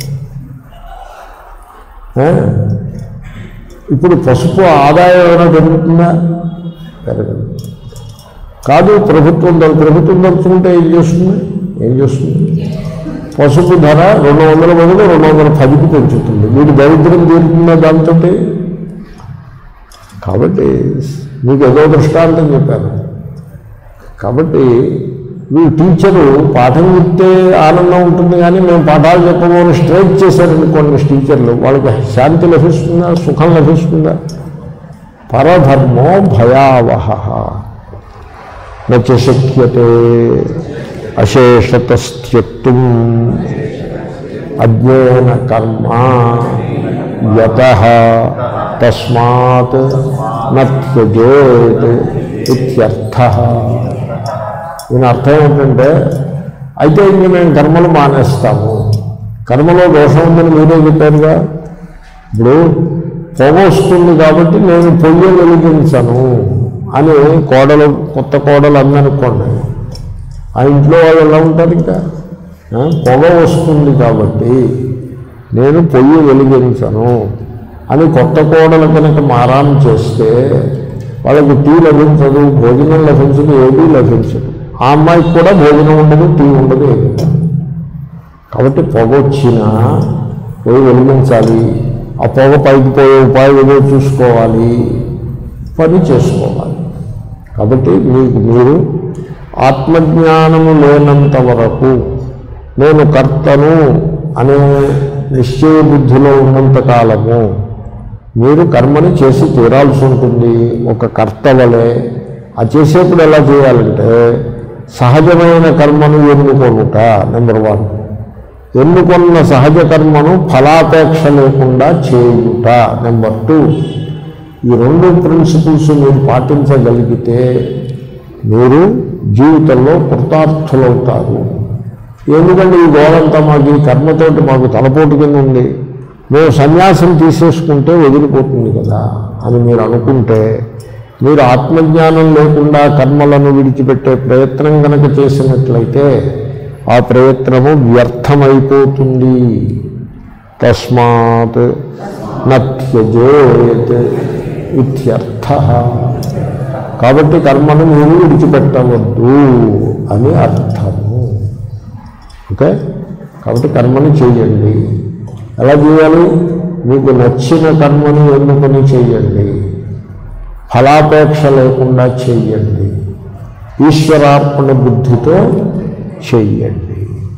ఆ? ఇప్పుడు పసుపు ఆదాయం ఏమైనా పెరుగుతుందా పెరగదు కాదు ప్రభుత్వం ధర ప్రభుత్వం తలుచుకుంటే ఏం చేస్తుంది ఏం చేస్తుంది పసుపు ధర రెండు వందల బదులు రెండు వందల పదికి పెంచుతుంది వీడి దరిద్రం తీరుతుందా దాంతో కాబట్టి మీకు ఏదో దృష్టాంతం చెప్పాను కాబట్టి వీడు టీచరు పాఠం చెప్తే ఆనందం ఉంటుంది కానీ మేము పాఠాలు చెప్పబోని స్ట్రైక్ చేశారనుకోండి టీచర్లు వాళ్ళకి శాంతి లభిస్తుందా సుఖం లభిస్తుందా పరధర్మో భయావహ నచ శక్యతే అశేషతస్త్యక్తుం అజ్ఞేన కర్మ యత తస్మాత్ నత్యజేత్ ఇత్యర్థ దీని అర్థం ఏంటంటే అయితే ఇంక మేము కర్మలు మానేస్తాము కర్మలో దోషం ఉందని మీరే చెప్పారుగా ఇప్పుడు పొగ వస్తుంది కాబట్టి నేను పొయ్యి వెలిగించను అని కోడలు కొత్త కోడలు అందనుకోండి ఆ ఇంట్లో వాళ్ళు ఎలా ఉంటారు ఇంకా ఆ, పొగ వస్తుంది కాబట్టి నేను పొయ్యి వెలిగించను అని కొత్త కోడలు కనుక మారాం చేస్తే వాళ్ళకి టీ లభించదు భోజనం లభించదు ఏదీ లభించదు ఆ అమ్మాయికి కూడా భోజనం ఉండదు టీ ఉండదు ఏమీ ఉండదు. కాబట్టి పొగ వచ్చినా పోయి వెలిగించాలి ఆ పొగ పైకి పోయే ఉపాయం ఏదో చూసుకోవాలి పని చేసుకోవాలి కాబట్టి మీకు మీరు ఆత్మజ్ఞానము లేనంత వరకు నేను కర్తను అనే నిశ్చయ బుద్ధిలో ఉన్నంత కాలము మీరు కర్మని చేసి తీరాల్సి ఉంటుంది ఒక కర్త వలె ఆ చేసేప్పుడు ఎలా చేయాలంటే సహజమైన కర్మను ఎన్నుకొనుట నెంబర్ వన్ ఎన్నుకున్న సహజ కర్మను ఫలాపేక్ష లేకుండా చేయుట నెంబర్ టూ ఈ రెండు ప్రిన్సిపల్స్ మీరు పాటించగలిగితే మీరు జీవితంలో కృతార్థులవుతారు ఎందుకంటే ఈ గోడంతా మాకు ఈ కర్మతోటి మాకు తలపోటు కింద ఉంది మేము సన్యాసం తీసేసుకుంటే వదిలిపోతుంది కదా అని మీరు అనుకుంటే మీరు ఆత్మజ్ఞానం లేకుండా కర్మలను విడిచిపెట్టే ప్రయత్నం కనుక చేసినట్లయితే ఆ ప్రయత్నము వ్యర్థమైపోతుంది తస్మాత్ నత్యజేత్ ఇత్యర్థ కాబట్టి కర్మను మీరు విడిచిపెట్టవద్దు అని అర్థము ఓకే కాబట్టి కర్మని చేయండి ఎలా చేయాలి మీకు నచ్చిన కర్మని ఎన్నుకొని చేయండి ఫలాపేక్ష లేకుండా చేయండి ఈశ్వరార్పణ బుద్ధితో చెయ్యండి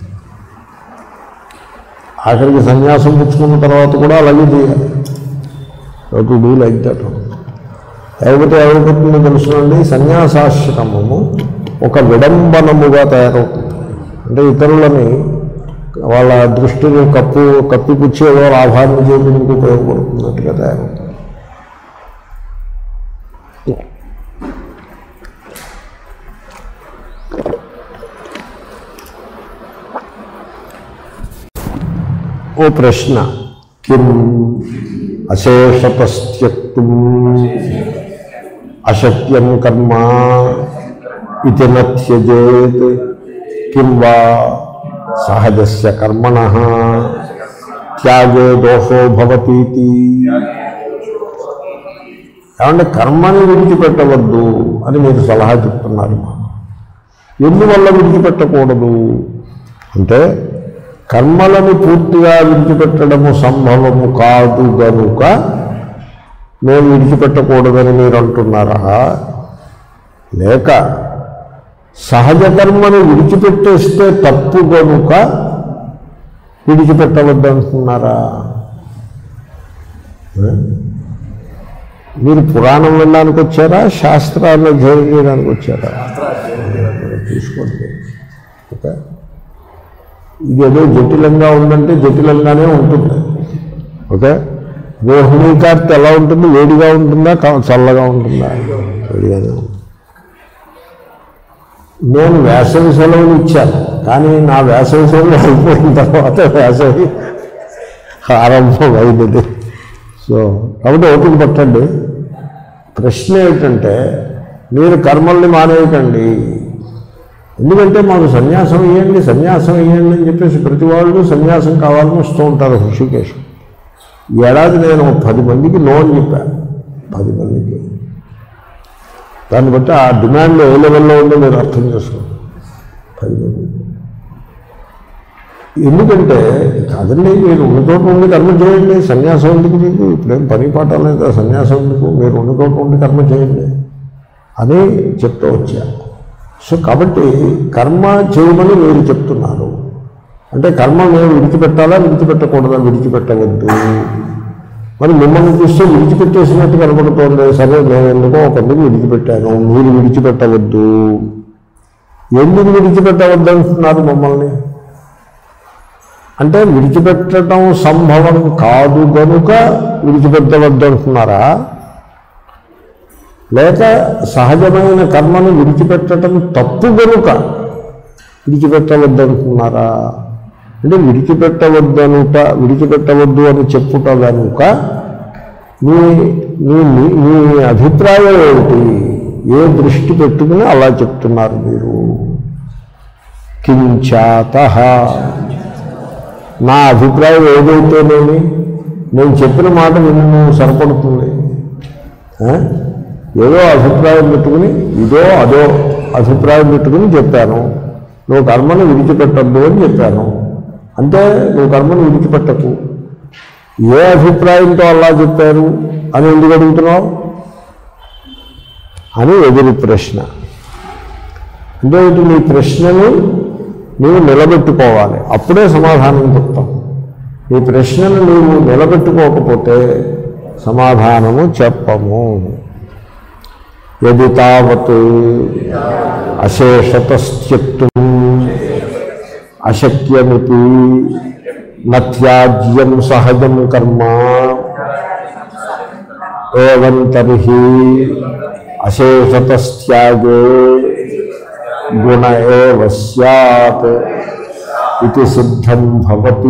ఆఖరికి సన్యాసం పుచ్చుకున్న తర్వాత కూడా అలాగే చేయాలి టు డూ లైక్ దట్ లేకపోతే ఏమైపోతుందో తెలుసునండి సన్యాసాశ్రమము ఒక విడంబనముగా తయారవుతుంది అంటే ఇతరులని వాళ్ళ దృష్టిని కప్పు కప్పిపుచ్చేదో లాభాన్ని చేయడానికి ఉపయోగపడుతున్నట్టుగా తయారవుతుంది ఓ ప్రశ్న కిం అశేషతస్త్యక్తుం అశక్యం కర్మ ఇది నత్యజేత్ కిం వా సహజస్య కర్మణ త్యాగే దోషో భవతీతి ఏమంటే కర్మని విడిచిపెట్టవద్దు అని మీరు సలహా చెప్తున్నారు ఎందువల్ల విడిచిపెట్టకూడదు అంటే కర్మలను పూర్తిగా విడిచిపెట్టడము సంభవము కాదు గనుక మేము విడిచిపెట్టకూడదని మీరు అంటున్నారా లేక సహజ కర్మను విడిచిపెట్టేస్తే తప్పు గనుక విడిచిపెట్టవద్దు అంటున్నారా ఏ? మీరు పురాణం వినడానికి వచ్చారా శాస్త్రాలను అధ్యయనం చేయడానికి వచ్చారా చూసుకోండి ఓకే ఇదేదో జటిలంగా ఉందంటే జటిలంగానే ఉంటుంది ఓకే రోహిణీ కార్తె ఎలా ఉంటుంది వేడిగా ఉంటుందా కా- చల్లగా ఉంటుందా వేడిగానే ఉంటుంది నేను వేసవి సెలవులు ఇచ్చాను కానీ నా వేసవి సెలవులు అయిపోయిన తర్వాత వేసవి ఆరంభం అయింది సో కాబట్టి ఓపిక పట్టండి ప్రశ్న ఏమిటంటే మీరు కర్మల్ని మానేయకండి ఎందుకంటే మాకు సన్యాసం ఇవ్వండి సన్యాసం ఇవ్వండి అని చెప్పేసి ప్రతి వాళ్ళు సన్యాసం కావాలని వస్తూ ఉంటారు హృషికేశ్ ఈ ఏడాది నేను పది మందికి లోన్ చెప్పాను పది మందికి దాన్ని బట్టి ఆ డిమాండ్ ఏ లెవెల్లో ఉందో మీరు అర్థం చేసుకోండి పది మంది ఎందుకంటే కాదండి మీరు ఉన్న చోట ఉండి కర్మ చేయండి సన్యాసం ఎందుకు మీకు ఇప్పుడేం పని పాట లేదా సన్యాసం ఎందుకు మీరు ఉన్న చోట ఉండి కర్మ చేయండి అని చెప్తూ వచ్చా సో కాబట్టి కర్మ చేయమని మీరు చెప్తున్నారు అంటే కర్మ మేము విడిచిపెట్టాలా విడిచిపెట్టకూడదా విడిచిపెట్టవద్దు మరి మిమ్మల్ని చూస్తే విడిచిపెట్టేసినట్టు కనబడుతోంది సరే నేను ఎందుకో ఒక మందికి విడిచిపెట్టాను మీరు విడిచిపెట్టవద్దు ఎందుకు విడిచిపెట్టవద్దు అంటున్నారు మమ్మల్ని అంటే విడిచిపెట్టడం సంభవం కాదు కనుక విడిచిపెట్టవద్దు అంటున్నారా లేక సహజమైన కర్మను విడిచిపెట్టడం తప్పు కనుక విడిచిపెట్టవద్దు అంటున్నారా అంటే విడిచిపెట్టవద్దనుట విడిచిపెట్టవద్దు అని చెప్పుట కనుక మీ మీ మీ- మీ అభిప్రాయం ఏమిటి ఏ దృష్టి పెట్టుకుని అలా చెప్తున్నారు మీరు కించాత నా అభిప్రాయం ఏదైతేనేమి నేను చెప్పిన మాట విన్ను సరిపడుతుంది ఆ? ఏదో అభిప్రాయం పెట్టుకుని ఇదో అదో అభిప్రాయం పెట్టుకుని చెప్పాను నువ్వు కర్మను విడిచిపెట్టద్దు అని చెప్పాను అంటే నువ్వు కర్మను విడిచిపెట్టకు ఏ అభిప్రాయంతో అలా చెప్పారు అని ఎందుకు అడుగుతున్నావు అని ఎదురు ప్రశ్న అంటే ఇటు నీ ప్రశ్నను నీవు నిలబెట్టుకోవాలి అప్పుడే సమాధానం చెప్తాం నీ ప్రశ్నను నీవు నిలబెట్టుకోకపోతే సమాధానము చెప్పము యది తావత్ అశేషతస్త్యక్తుం అశక్యమితి నత్యాజ్యం సహజం కర్మ ఏవం తర్హి అశేషతస్త్యాగే గుణ ఏవ స్యాత్ ఇది సిద్ధం భవతి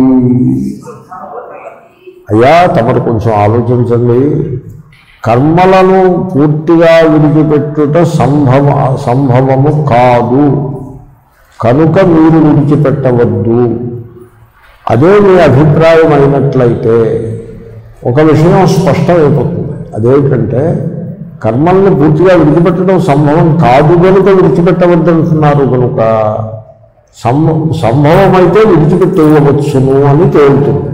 అయ్యా తమరు కొంచెం ఆలోచించండి కర్మలను పూర్తిగా విడిచిపెట్టుట సంభవ సంభవము కాదు కనుక మీరు విడిచిపెట్టవద్దు అదే మీ అభిప్రాయం అయినట్లయితే ఒక విషయం స్పష్టమైపోతుంది అదేంటంటే కర్మల్ని పూర్తిగా విడిచిపెట్టడం సంభవం కాదు కనుక విడిచిపెట్టవద్దు అంటున్నారు కనుక సంభ సంభవం అయితే విడిచిపెట్టేయవచ్చును అని తేలుతుంది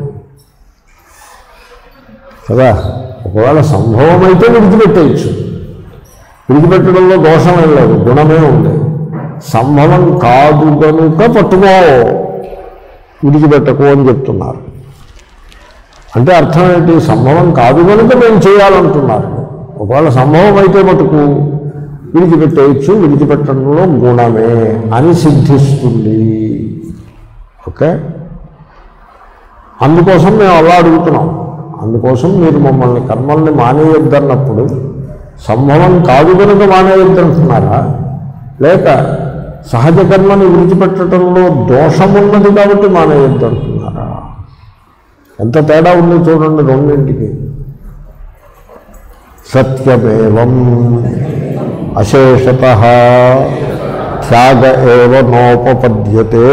కదా ఒకవేళ సంభవం అయితే విడిచిపెట్టేయచ్చు విడిచిపెట్టడంలో దోషం ఏం లేదు గుణమే ఉంది సంభవం కాదు కనుక పట్టుకో విడిచిపెట్టకు అని చెప్తున్నారు అంటే అర్థం ఏంటి సంభవం కాదు కనుక మేము చేయాలంటున్నారు ఒకవేళ సంభవం అయితే మటుకు విడిచిపెట్టేయచ్చు విడిచిపెట్టడంలో గుణమే అని సిద్ధిస్తుంది ఓకే అందుకోసం మేము అలా అడుగుతున్నాం అందుకోసం మీరు మమ్మల్ని కర్మల్ని మానేయొద్దన్నప్పుడు సంభవం కాదు కనుక మానేయొద్దంటున్నారా లేక సహజ కర్మని విడిచిపెట్టడంలో దోషమున్నది కాబట్టి మానేయొద్దంటున్నారా ఎంత తేడా ఉంది చూడండి రెండింటికి సత్యమేవం అశేషత త్యాగ ఏవ నోపపద్యతే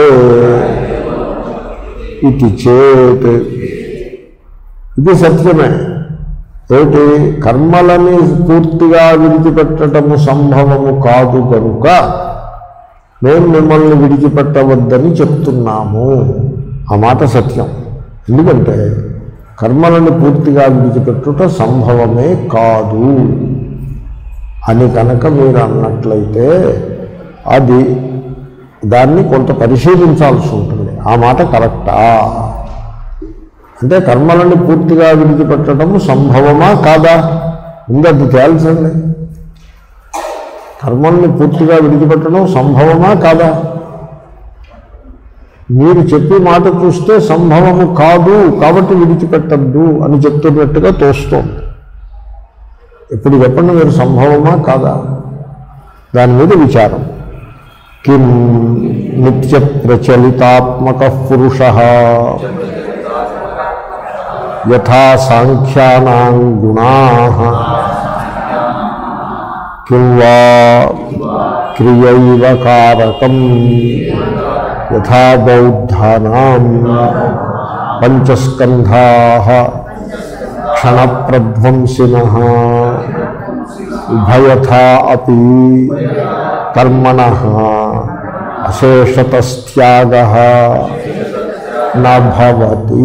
ఇది చేత్ ఇది సత్యమే ఏమిటి కర్మలని పూర్తిగా విడిచిపెట్టడము సంభవము కాదు కనుక మేము మిమ్మల్ని విడిచిపెట్టవద్దని చెప్తున్నాము ఆ మాట సత్యం ఎందుకంటే కర్మలను పూర్తిగా విడిచిపెట్టుట సంభవమే కాదు అని కనుక మీరు అన్నట్లయితే అది దాన్ని కొంత పరిశీలించాల్సి ఉంటుంది ఆ మాట కరెక్టా అంటే కర్మలను పూర్తిగా విడిచిపెట్టడం సంభవమా కాదా ముందు అది తేల్చండి కర్మల్ని పూర్తిగా విడిచిపెట్టడం సంభవమా కాదా మీరు చెప్పే మాట చూస్తే సంభవము కాదు కాబట్టి విడిచిపెట్టద్దు అని చెప్తున్నట్టుగా తోస్తోంది ఇప్పుడు చెప్పండి మీరు సంభవమా కాదా దాని మీద విచారం కిం నిత్య ప్రచలితాత్మక పురుష యథా సాంఖ్యానాం గుణా కిం వా క్రియైవ కారకం యథా బౌద్ధానాం పంచస్కంధా క్షణప్రధ్వంసిన ఉభయథా అపి కర్మణ అశేషతస్త్యాగ నభవతి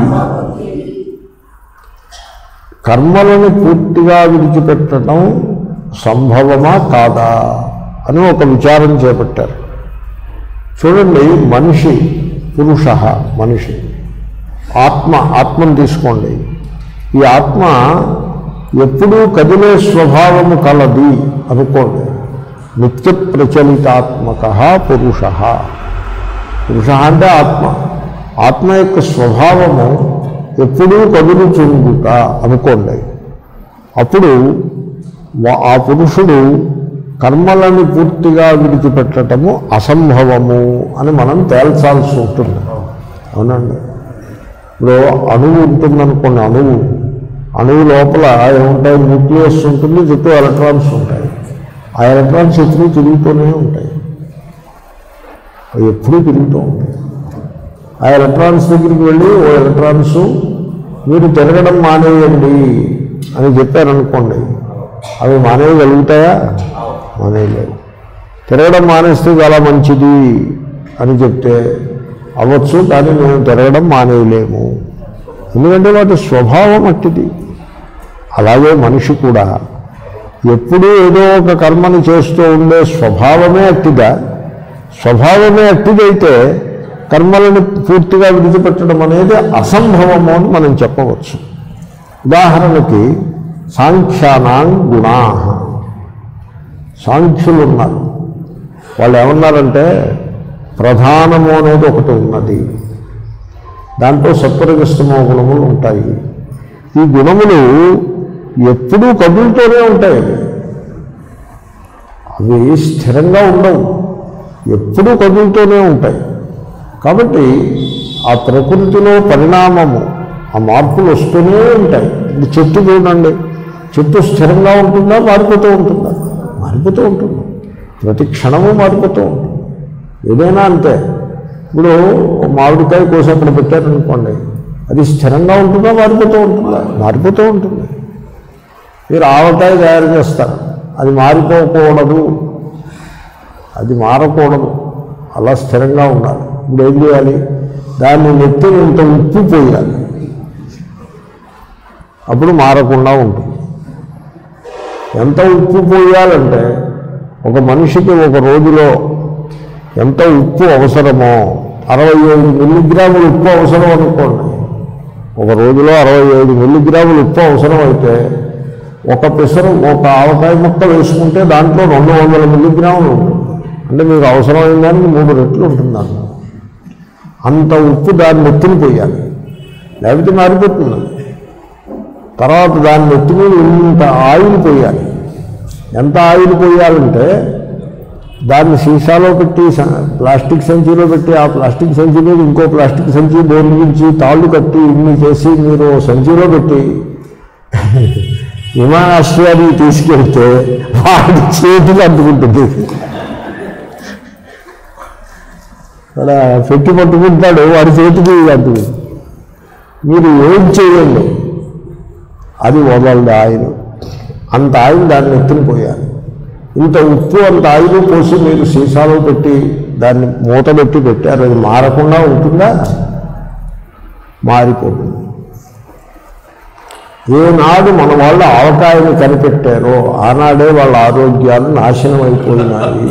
కర్మలను పూర్తిగా విడిచిపెట్టడం సంభవమా కాదా అని ఒక విచారం చేపట్టారు చూడండి మనిషి పురుష మనిషి ఆత్మ ఆత్మను తీసుకోండి ఈ ఆత్మ ఎప్పుడూ కదిలే స్వభావము కలది అనుకోండి నిత్య ప్రచలితాత్మక పురుష పురుష అంటే ఆత్మ ఆత్మ యొక్క స్వభావము ఎప్పుడూ కదులుచుండుట అనుకోండి అప్పుడు వా- ఆ పురుషుడు కర్మలను పూర్తిగా విడిచిపెట్టడము అసంభవము అని మనం తేల్చాల్సి ఉంటుంది అవునండి ఇప్పుడు అణువు ఉంటుందనుకోండి అణువు అణువు లోపల ఏముంటాయి న్యూక్లియస్ ఉంటుంది చుట్టూ ఎలక్ట్రాన్స్ ఉంటాయి ఆ ఎలక్ట్రాన్స్ ఎప్పుడూ తిరుగుతూనే ఉంటాయి అవి ఎప్పుడూ తిరుగుతూ ఉంటాయి ఆ ఎలక్ట్రాన్స్ దగ్గరికి వెళ్ళి ఓ ఎలక్ట్రాన్స్ మీరు తిరగడం మానేయండి అని చెప్పారనుకోండి అవి మానేయగలుగుతాయా మానేయలేవు తిరగడం మానేస్తే చాలా మంచిది అని చెప్తే అవ్వచ్చు కానీ మేము తిరగడం మానేయలేము ఎందుకంటే వాటి స్వభావం అట్టిది అలాగే మనిషి కూడా ఎప్పుడూ ఏదో ఒక కర్మని చేస్తూ ఉండే స్వభావమే అట్టిదా స్వభావమే అట్టిదైతే కర్మలను పూర్తిగా విడిచిపెట్టడం అనేది అసంభవము అని మనం చెప్పవచ్చు ఉదాహరణకి సాంఖ్యానాం గుణా సాంఖ్యులు ఉన్నారు వాళ్ళు ఏమన్నారంటే ప్రధానము అనేది ఒకటి ఉన్నది దాంట్లో సత్వరగస్తమో గుణములు ఉంటాయి ఈ గుణములు ఎప్పుడూ కదులుతూనే ఉంటాయి అవి స్థిరంగా ఉండవు ఎప్పుడూ కదులుతూనే ఉంటాయి కాబట్టి ఆ ప్రకృతిలో పరిణామము ఆ మార్పులు వస్తూనే ఉంటాయి ఇప్పుడు చెట్టు చూడండి చెట్టు స్థిరంగా ఉంటుందా మారిపోతూ ఉంటుందా మారిపోతూ ఉంటుంది ప్రతి క్షణము మారిపోతూ ఉంటుంది ఏదైనా అంతే ఇప్పుడు ఓ మామిడికాయ కోసి అక్కడ పెట్టారనుకోండి అది స్థిరంగా ఉంటుందా మారిపోతూ ఉంటుందా మారిపోతూ ఉంటుంది మీరు ఆవకాయ తయారు చేస్తారు అది మారిపోకూడదు అది మారకూడదు అలా స్థిరంగా ఉండాలి ఇప్పుడు ఏం చేయాలి దాన్ని నెత్తి ఇంత ఉప్పు పోయాలి అప్పుడు మారకుండా ఉంటుంది ఎంత ఉప్పు పోయాలంటే ఒక మనిషికి ఒక రోజులో ఎంత ఉప్పు అవసరమో అరవై ఐదు మిల్లీగ్రాములు ఉప్పు అవసరం అనుకోండి ఒక రోజులో అరవై ఐదు మిల్లీగ్రాములు ఉప్పు అవసరం అయితే ఒక పెసరు ఒక ఆవకాయ ముక్క వేసుకుంటే దాంట్లో రెండు వందల మిల్లీగ్రాములు ఉంటుంది అంటే మీకు అవసరమైన దానికి మూడు రెట్లు ఉంటుంది దాంట్లో అంత ఉప్పు దాన్ని నెత్తిని పోయాలి లేకపోతే మారిపోతుంది తర్వాత దాన్ని నెత్తి మీద ఇంత ఆయిల్ పోయాలి ఎంత ఆయిల్ పోయాలంటే దాన్ని సీసాలో పెట్టి స- ప్లాస్టిక్ సంచిలో పెట్టి ఆ ప్లాస్టిక్ సంచి మీద ఇంకో ప్లాస్టిక్ సంచి బోర్లించి తాళ్ళు కట్టి ఇన్ని చేసి మీరు ఓ సంచిలో పెట్టి విమానాశ్రయానికి తీసుకెళ్తే వాడి చేతికి అందుకుంటుంది అక్కడ పెట్టి పట్టుకుంటాడు వాడి చేతికి అందుకుంటుంది మీరు ఏం చేయండి అది వదలదు ఆయిల్ అంత ఆయిల్ దాన్ని ఎత్తుని పోయాలి ఇంత ఉప్పు అంత ఆయిల్ పోసి మీరు సీసాలో పెట్టి దాన్ని మూత పెట్టి పెట్టారు అది మారకుండా ఉంటుందా మారిపోతుంది ఏనాడు మన వాళ్ళు ఆవకాయని కనిపెట్టారో ఆనాడే వాళ్ళ ఆరోగ్యాలు నాశనం అయిపోయినాయి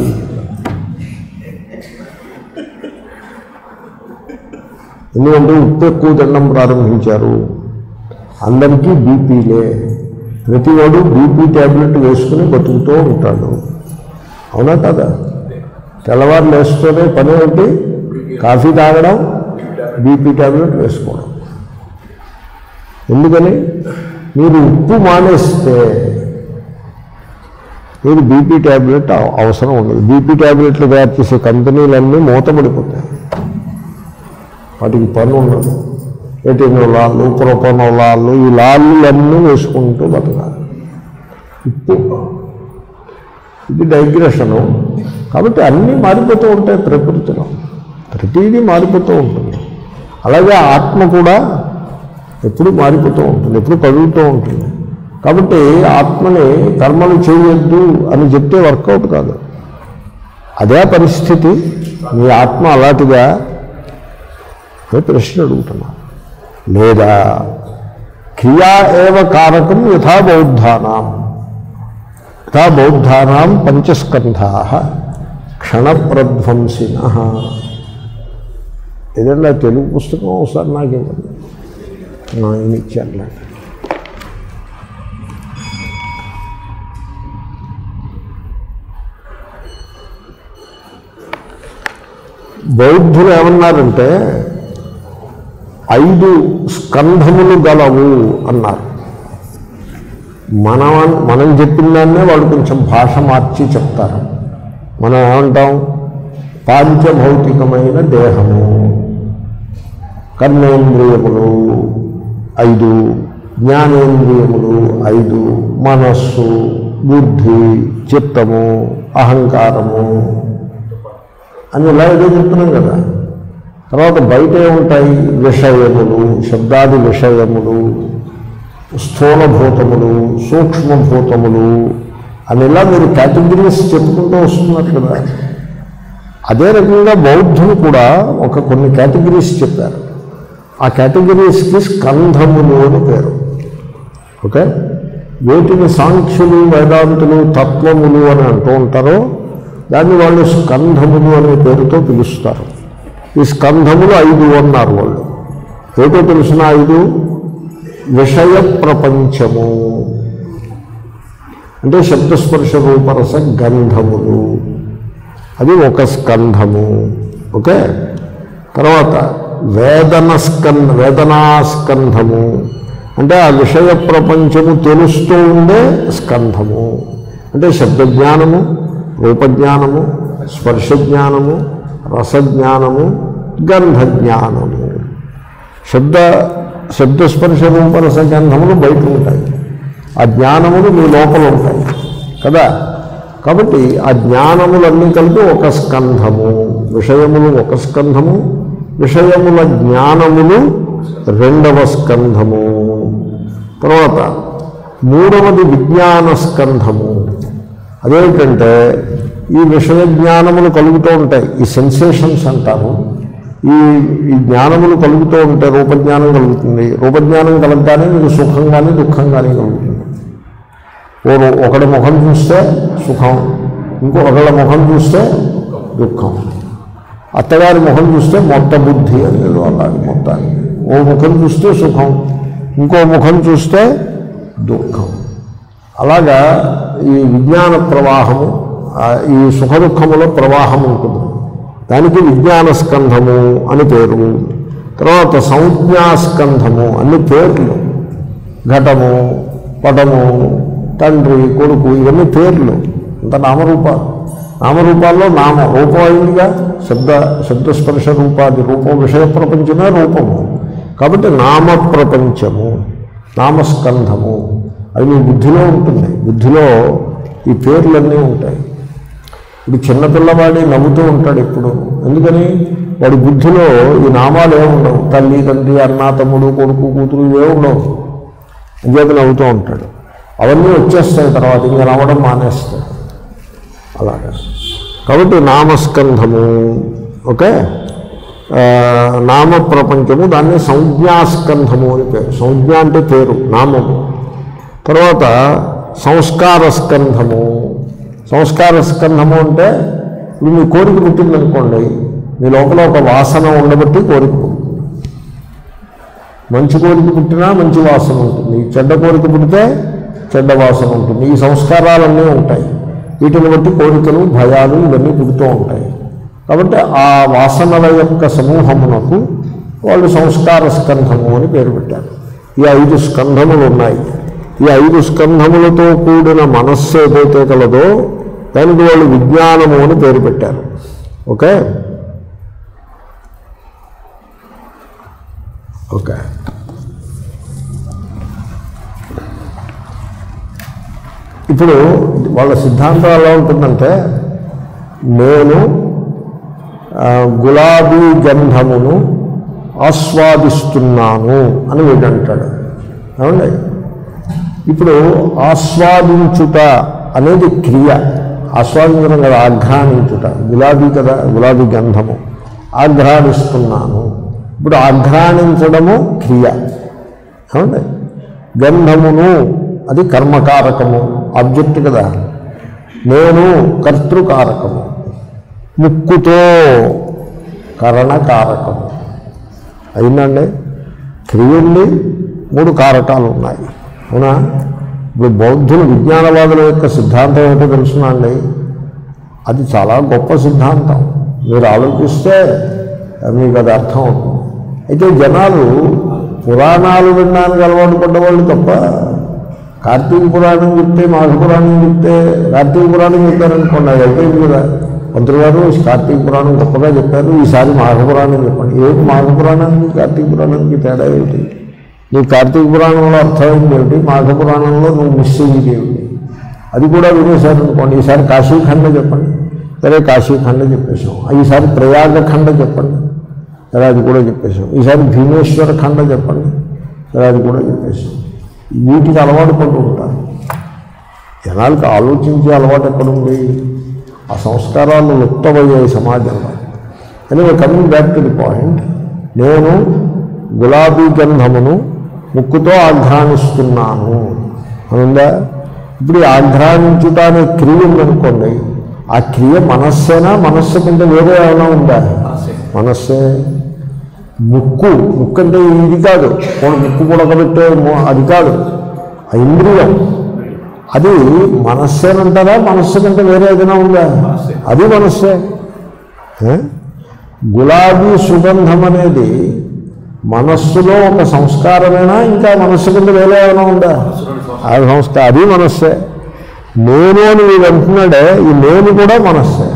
ఎందుకంటే ఉప్పు ఎక్కువ తినడం ప్రారంభించారు అందరికీ బీపీలే ప్రతివాడు బీపీ ట్యాబ్లెట్ వేసుకుని బతుకుతూ ఉంటాడు అవునా కదా తెల్లవారు లేస్తూనే పని ఏంటి కాఫీ తాగడం బీపీ ట్యాబ్లెట్ వేసుకోవడం ఎందుకని మీరు ఉప్పు మానేస్తే మీరు బీపీ ట్యాబ్లెట్ అవ- అవసరం ఉండదు బీపీ ట్యాబ్లెట్లు తయారు చేసే కంపెనీలన్నీ మూతపడిపోతాయి వాటికి పని ఉండదు ఎటినోలాళ్ళు ప్రొపనోలాళ్ళు ఈ లాళ్ళన్నీ వేసుకుంటూ బతకాలి ఉప్పు ఇది డైగ్రెషను కాబట్టి అన్నీ మారిపోతూ ఉంటాయి ప్రకృతిలో ప్రతిదీ మారిపోతూ ఉంటుంది అలాగే ఆత్మ కూడా ఎప్పుడు మారిపోతూ ఉంటుంది ఎప్పుడు కదులుతూ ఉంటుంది కాబట్టి ఆత్మని కర్మలు చేయొద్దు అని చెప్తే వర్కౌట్ కాదు అదే పరిస్థితి మీ ఆత్మ అలాంటిగా అని ప్రశ్న అడుగుతున్నా లేదా క్రియా ఏవ కారకం యథా బౌద్ధానాం యథా బౌద్ధానాం పంచస్కంధా క్షణప్రధ్వంసిన ఏదన్నా తెలుగు పుస్తకం ఒకసారి నాకు ఇవ్వండి నా ఈయన ఇచ్చారులే బౌద్ధులు ఏమన్నారంటే ఐదు స్కంధములు గలవు అన్నారు మనం మనం చెప్పిన దాన్నే వాళ్ళు కొంచెం భాష మార్చి చెప్తారు మనం ఏమంటాం పాంచభౌతికమైన దేహము కర్మేంద్రియములు ఐదు జ్ఞానేంద్రియములు ఐదు మనస్సు బుద్ధి చిత్తము అహంకారము అని ఇలా ఏదో చెప్తున్నాం కదా తర్వాత బయట ఏముంటాయి విషయములు శబ్దాది విషయములు స్థూలభూతములు సూక్ష్మభూతములు అని ఇలా మీరు కేటగిరీస్ చెప్పుకుంటూ వస్తున్నారు కదా అదే రకంగా బౌద్ధులు కూడా ఒక కొన్ని కేటగిరీస్ చెప్పారు ఆ కేటగిరీస్కి స్కంధములు అని పేరు ఓకే వేటిని సాంఖ్యులు వేదాంతులు తత్వములు అని అంటూ ఉంటారో దాన్ని వాళ్ళు స్కంధములు అనే పేరుతో పిలుస్తారు ఈ స్కంధములు ఐదు అన్నారు వాళ్ళు ఏటో తెలిసిన ఐదు విషయ ప్రపంచము అంటే శబ్దస్పర్శ రూపరస గంధములు అది ఒక స్కంధము ఓకే తర్వాత వేదన స్కంధ వేదనాస్కంధము అంటే ఆ విషయ ప్రపంచము తెలుస్తూ ఉండే స్కంధము అంటే శబ్దజ్ఞానము రూపజ్ఞానము స్పర్శజ్ఞానము రసజ్ఞానము గంధజ్ఞానము శబ్ద శబ్దస్పర్శ రూపరస గంధములు బయట ఉంటాయి ఆ జ్ఞానములు మీ లోపల ఉంటాయి కదా కాబట్టి ఆ జ్ఞానములన్నీ కలిపి ఒక స్కంధము విషయములు ఒక స్కంధము విషయముల జ్ఞానములు రెండవ స్కంధము తర్వాత మూడవది విజ్ఞాన స్కంధము అదేంటంటే ఈ విషయ జ్ఞానములు కలుగుతూ ఉంటాయి ఈ సెన్సేషన్స్ అంటారు ఈ ఈ జ్ఞానములు కలుగుతూ ఉంటే రూపజ్ఞానం కలుగుతుంది రూపజ్ఞానం కలగగానే మీకు సుఖం కానీ దుఃఖం కానీ కలుగుతుంది ఓ ఒకడి ముఖం చూస్తే సుఖం ఇంకో ఒకళ్ళ ముఖం చూస్తే దుఃఖం అత్తగారి ముఖం చూస్తే మొత్త బుద్ధి అని ఏదో అలాగే మొత్తానికి ఓ ముఖం చూస్తే సుఖం ఇంకో ముఖం చూస్తే దుఃఖం అలాగా ఈ విజ్ఞాన ప్రవాహము ఆ, ఈ సుఖ దుఃఖముల ప్రవాహం ఉంటుంది దానికి విజ్ఞాన స్కంధము అని పేరు తర్వాత సంజ్ఞాస్కంధము అన్ని పేర్లు ఘటము పటము తండ్రి కొడుకు ఇవన్నీ పేర్లు అంత నామరూపాలు నామరూపాల్లో నామ రూపం అయిందిగా శబ్ద శబ్దస్పర్శ రూపాది రూపం విషయ ప్రపంచమే రూపము కాబట్టి నామ ప్రపంచము నామస్కంధము అది మీ బుద్ధిలో ఉంటుంది బుద్ధిలో ఈ పేర్లన్నీ ఉంటాయి ఇప్పుడు చిన్నపిల్లవాడి నవ్వుతూ ఉంటాడు ఎప్పుడు ఎందుకని వాడి బుద్ధిలో ఈ నామాలు ఏమి ఉండవు తల్లి తండ్రి అన్న తమ్ముడు కొడుకు కూతురు ఇవే ఉండవు అంచేత నవ్వుతూ ఉంటాడు అవన్నీ వచ్చేస్తాయి తర్వాత ఇంకా నవ్వడం మానేస్తాడు అలాగా కాబట్టి నామస్కంధము ఓకే ఆ, నామ ప్రపంచము దాన్ని సంజ్ఞాస్కంధము అని పేరు సంజ్ఞ అంటే పేరు నామము తర్వాత సంస్కార స్కంధము సంస్కార స్కంధము అంటే ఇప్పుడు మీ కోరిక పుట్టిందనుకోండి మీ లోపల ఒక వాసన ఉండబట్టి కోరిక పుట్టింది మంచి కోరిక పుట్టినా మంచి వాసన ఉంటుంది చెడ్డ కోరిక పుట్టితే చెడ్డ వాసన ఉంటుంది ఈ సంస్కారాలన్నీ ఉంటాయి వీటిని బట్టి కోరికలు భయాలు ఇవన్నీ పుడుతూ ఉంటాయి కాబట్టి ఆ వాసనల యొక్క సమూహమునకు వాళ్ళు సంస్కార స్కంధము అని పేరు పెట్టారు ఈ ఐదు స్కంధములు ఉన్నాయి ఈ ఐదు స్కంధములతో కూడిన మనస్సు ఏదైతే కలదో దానికి వాళ్ళు విజ్ఞానము అని పేరు పెట్టారు ఓకే ఓకే ఇప్పుడు వాళ్ళ సిద్ధాంతం ఎలా ఉంటుందంటే నేను ఆ, గులాబీ గంధమును ఆస్వాదిస్తున్నాను అని వీడంటాడు ఏమండి ఇప్పుడు ఆస్వాదించుట అనేది క్రియ ఆస్వాదించడం కదా ఆఘ్రానించుట గులాబీ కదా గులాబీ గంధము ఆఘ్రానిస్తున్నాను ఇప్పుడు ఆఘ్రానించడము క్రియ ఏమండి గంధమును అది కర్మకారకము ఆబ్జెక్ట్ కదా నేను కర్తృకారకము ముక్కుతో కరణకారకము అయిందండి క్రియ ఉంది మూడు కారకాలు ఉన్నాయి అవునా ఇప్పుడు బౌద్ధులు విజ్ఞానవాదుల యొక్క సిద్ధాంతం ఏంటో తెలుసునండి అది చాలా గొప్ప సిద్ధాంతం మీరు ఆలోచిస్తే మీకు అది అర్థం అవుతుంది అయితే జనాలు పురాణాలు వినడానికి అలవాటు పడ్డవాళ్ళు తప్ప కార్తీక పురాణం చెప్తే మాఘ పురాణం చెప్తే కార్తీక పురాణం చెప్పారనుకోండి అది అయిపోయింది కదా మంత్రి గారు కార్తీక పురాణం గొప్పగా చెప్పారు ఈసారి మాఘ పురాణం చెప్పండి ఏమిటి మాఘ పురాణానికి కార్తీక పురాణానికి తేడా ఏమిటి నీ కార్తీక పురాణంలో అర్థమైంది ఏమిటి మాఘ పురాణంలో నువ్వు మిస్ అయ్యేది ఏమిటి అది కూడా వినేశారు అనుకోండి ఈసారి కాశీఖండ చెప్పండి సరే కాశీఖండ చెప్పేశాం ఈసారి ప్రయాగ ఖండ చెప్పండి సరే అది కూడా చెప్పేశాం ఈసారి భీమేశ్వర ఖండ చెప్పండి సరే అది కూడా చెప్పేశాం వీటికి అలవాటు పడుతూ ఉంటారు జనాలకు ఆలోచించే అలవాటు ఎక్కడుంది ఆ సంస్కారాలు లుప్తమయ్యాయి సమాజంలో anyway coming back to the point నేను గులాబీ గంధమును ముక్కుతో ఆఘ్రానిస్తున్నాను అనుందా ఇప్పుడు ఈ ఆఘ్రానించుట అనే క్రియ ఉందనుకోండి ఆ క్రియ మనస్సేనా మనస్సు కంటే వేరే ఏమైనా ఉందా మనస్సే ముక్కు ముక్కు అంటే ఇది కాదు పోనీ ముక్కు పుడకబెట్టే మొ- అది కాదు ఆ ఇంద్రియం అది మనస్సేనంటారా మనస్సు కంటే వేరే ఏదైనా ఉందా అది మనస్సే ఏ? గులాబీ సుగంధం అనేది మనస్సులో ఒక సంస్కారమేనా ఇంకా మనస్సు కింద వేరే ఏమైనా ఉందా ఆ సంస్కారం అది మనస్సే నేను అని వీడు అంటున్నాడే ఈ నేను కూడా మనస్సే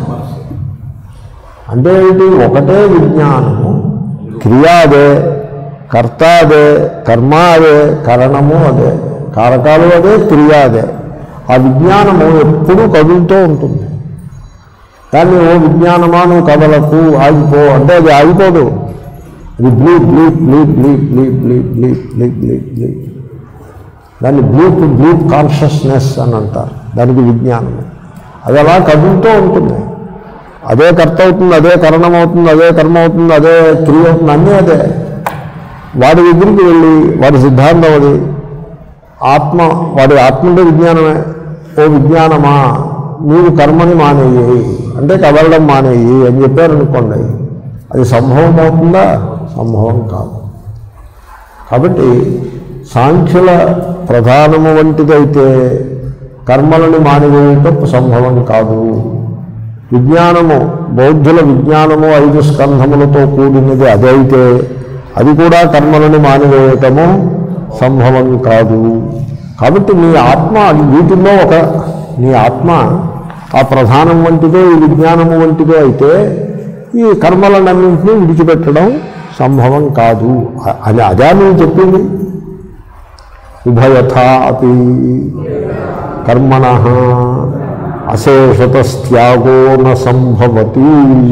అంటే ఏంటి ఒకటే విజ్ఞానము క్రియ అదే కర్త అదే కర్మ అదే కరణము అదే కారకాలు అదే క్రియ అదే ఆ విజ్ఞానము ఎప్పుడూ కదులుతూ ఉంటుంది దాన్ని ఓ విజ్ఞానమా నువ్వు కదలకు ఆగిపో అంటే అది ఆగిపోదు అది bleep bleep bleep bleep bleep bleep bleep bleep bleep bleep దాన్ని బ్లీప్ బ్లీప్ కాన్షియస్నెస్ అని అంటారు దానికి విజ్ఞానం అది అలా కదులుతూ ఉంటుంది అదే కర్త అవుతుంది అదే కరణం అవుతుంది అదే కర్మ అవుతుంది అదే క్రియ అవుతుంది అన్నీ అదే వాడి దగ్గరికి వెళ్ళి వాడి సిద్ధాంతం అది ఆత్మ వాడి ఆత్మ అంటే విజ్ఞానమే ఓ విజ్ఞానమా నీవు కర్మని మానేయి అంటే కదలడం మానేయి అని చెప్పారనుకోండి అది సంభవం అవుతుందా సంభవం కాదు కాబట్టి సాంఖ్యుల ప్రధానము వంటిదైతే కర్మలను మానివేయటం సంభవం కాదు విజ్ఞానము బౌద్ధుల విజ్ఞానము ఐదు స్కంధములతో కూడినది అదైతే అది కూడా కర్మలను మానివేయటము సంభవం కాదు కాబట్టి నీ ఆత్మ వీటిల్లో ఒక నీ ఆత్మ ఆ ప్రధానం వంటిదో ఈ విజ్ఞానము వంటిదో అయితే ఈ కర్మలన్నింటినీ విడిచిపెట్టడం సంభవం కాదు అ- అది అదే నువ్వు చెప్పింది ఉభయథా అపి కర్మణ అశేషతస్త్యాగో న సంభవతి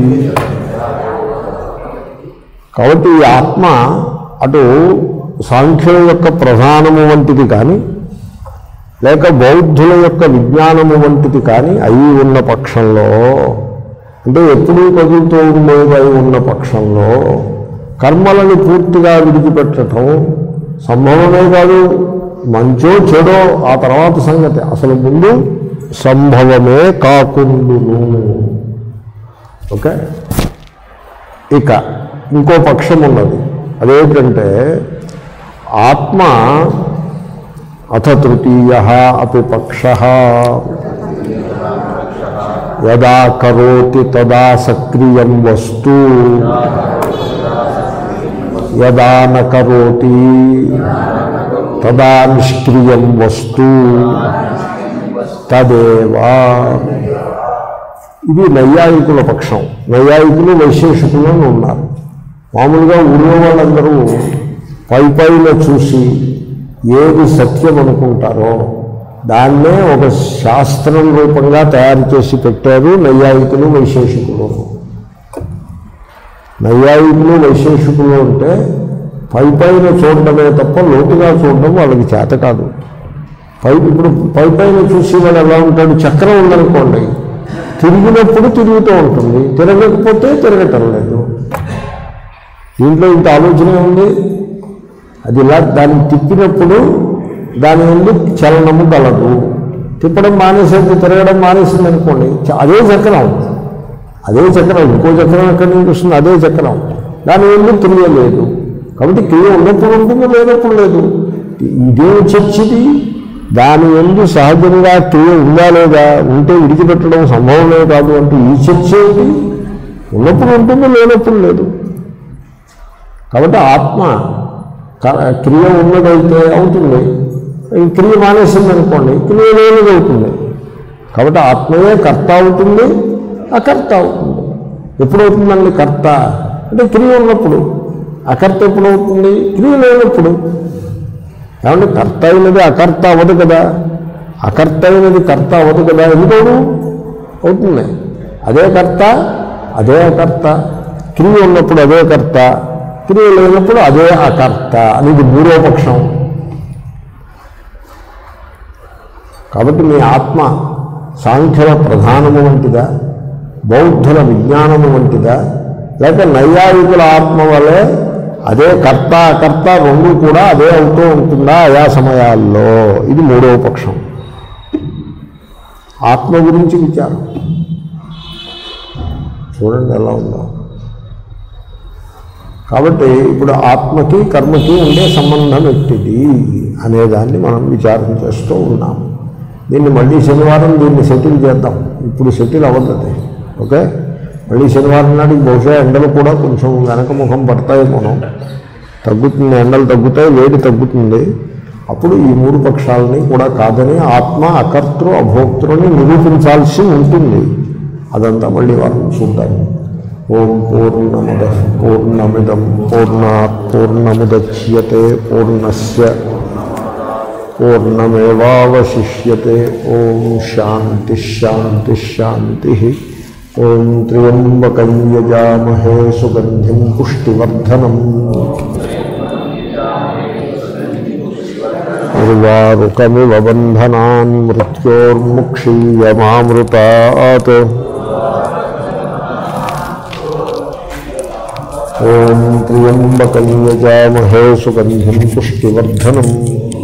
కాబట్టి ఈ ఆత్మ అటు సాంఖ్యుల యొక్క ప్రధానము వంటిది కానీ లేక బౌద్ధుల యొక్క విజ్ఞానము వంటిది కానీ అయి ఉన్న పక్షంలో అంటే ఎప్పుడూ కదులుతూ ఉండేవై ఉన్న పక్షంలో కర్మలను పూర్తిగా విడిచిపెట్టడం సంభవమే కాదు మంచో చెడో ఆ తర్వాత సంగతి అసలు ముందు సంభవమే కాకుండును ఓకే ఇక ఇంకో పక్షం ఉన్నది అదేంటంటే ఆత్మ అథ తృతీయ అపి పక్ష యదా కరోతి తదా సక్రియం వస్తు యదా న కరోతి తదా నిష్క్రియం వస్తు తదేవా ఇది నైయాయికుల పక్షం నైయాయికులు వైశేషికులు అని ఉన్నారు మామూలుగా ఊళ్ళో వాళ్ళందరూ పై పైన చూసి ఏది సత్యం అనుకుంటారో దాన్నే ఒక శాస్త్రం రూపంగా తయారు చేసి పెట్టారు నైయాయికులు వైశేషికులు నైయాయికులు వైశేషికులు అంటే పై పైన చూడడమే తప్ప లోతుగా చూడడం వాళ్ళకి చేత కాదు పై ఇప్పుడు పై పైన చూసి వాడు ఎలా ఉంటాడు చక్రం ఉందనుకోండి తిరిగినప్పుడు తిరుగుతూ ఉంటుంది తిరగకపోతే తిరగటం లేదు దీంట్లో ఇంత ఆలోచన ఉంది అది ఇలా దాన్ని తిప్పినప్పుడు దాని నుండి చలనము గలదు తిప్పడం మానేసింది తిరగడం మానేసింది అనుకోండి చ- అదే చక్రం అదే చక్రం ఇంకో చక్రం ఎక్కడి నుంచి వస్తుంది అదే చక్రం దాని నుండి క్రియ లేదు కాబట్టి క్రియ ఉన్నప్పుడు ఉంటుంది లేనప్పుడు లేదు ఇదే చర్చిది దాని ఎందు సహజంగా క్రియ ఉందా లేదా ఉంటే విడిచిపెట్టడం సంభవమే కాదు అంటే ఈ చర్చ ఏంటి ఉన్నప్పుడు ఉంటుంది లేనప్పుడు లేదు కాబట్టి ఆత్మ క- క్రియ ఉన్నదైతే అవుతుంది ఈ క్రియ మానేసింది అనుకోండి క్రియ లేనిది అవుతుంది కాబట్టి ఆత్మయే కర్త అవుతుంది అకర్త అవుతుంది ఎప్పుడు అవుతుందండి కర్త అంటే క్రియ ఉన్నప్పుడు అకర్త ఎప్పుడు అవుతుంది క్రియ లేనప్పుడు ఏమంటే కర్త అయినది అకర్త అవ్వదు కదా అకర్త అయినది కర్త అవ్వదు కదా ఎందుకోడు అవుతుంది అదే కర్త అదే అకర్త క్రియ ఉన్నప్పుడు అదే కర్త క్రియ లేనప్పుడు అదే అకర్త అనేది మూడో పక్షం కాబట్టి మీ ఆత్మ సాంఖ్యుల ప్రధానము వంటిదా బౌద్ధుల విజ్ఞానము వంటిదా లేక నైయాయికుల ఆత్మ వలె అదే కర్త అకర్త రెండు కూడా అదే అవుతూ ఉంటుందా ఆయా సమయాల్లో ఇది మూడవ పక్షం ఆత్మ గురించి విచారం చూడండి ఎలా ఉందో కాబట్టి ఇప్పుడు ఆత్మకి కర్మకి ఉండే సంబంధం ఎట్టిది అనేదాన్ని మనం విచారం చేస్తూ ఉన్నాం దీన్ని మళ్ళీ శనివారం దీన్ని సెటిల్ చేద్దాం ఇప్పుడు సెటిల్ అవ్వదు అది. ఓకే మళ్ళీ శనివారం నాటికి బహుశా ఎండలు కూడా కొంచెం వెనక ముఖం పడతాయేమోనో తగ్గుతుంది ఎండలు తగ్గుతాయి వేడి తగ్గుతుంది అప్పుడు ఈ మూడు పక్షాలని కూడా కాదని ఆత్మ అకర్తృ అభోక్తృని నిరూపించాల్సి ఉంటుంది అదంతా మళ్ళీ వారం చూద్దాం ఓం పూర్ణముద పూర్ణమిదం పూర్ణాత్ పూర్ణముద్యతే పూర్ణస్య పూర్ణమేవాశిష్యతే ఓం శాంతి శాంతి శాంతి ఓం త్ర్యంబకం యజామహే సుగంధిం పుష్టివర్ధనం ఉర్వారుకమివ బంధనాన్ మృత్యోర్ముక్షీయమామృతాత్ ఓం త్ర్యంబకం యజామహే సుగంధిం పుష్టివర్ధనం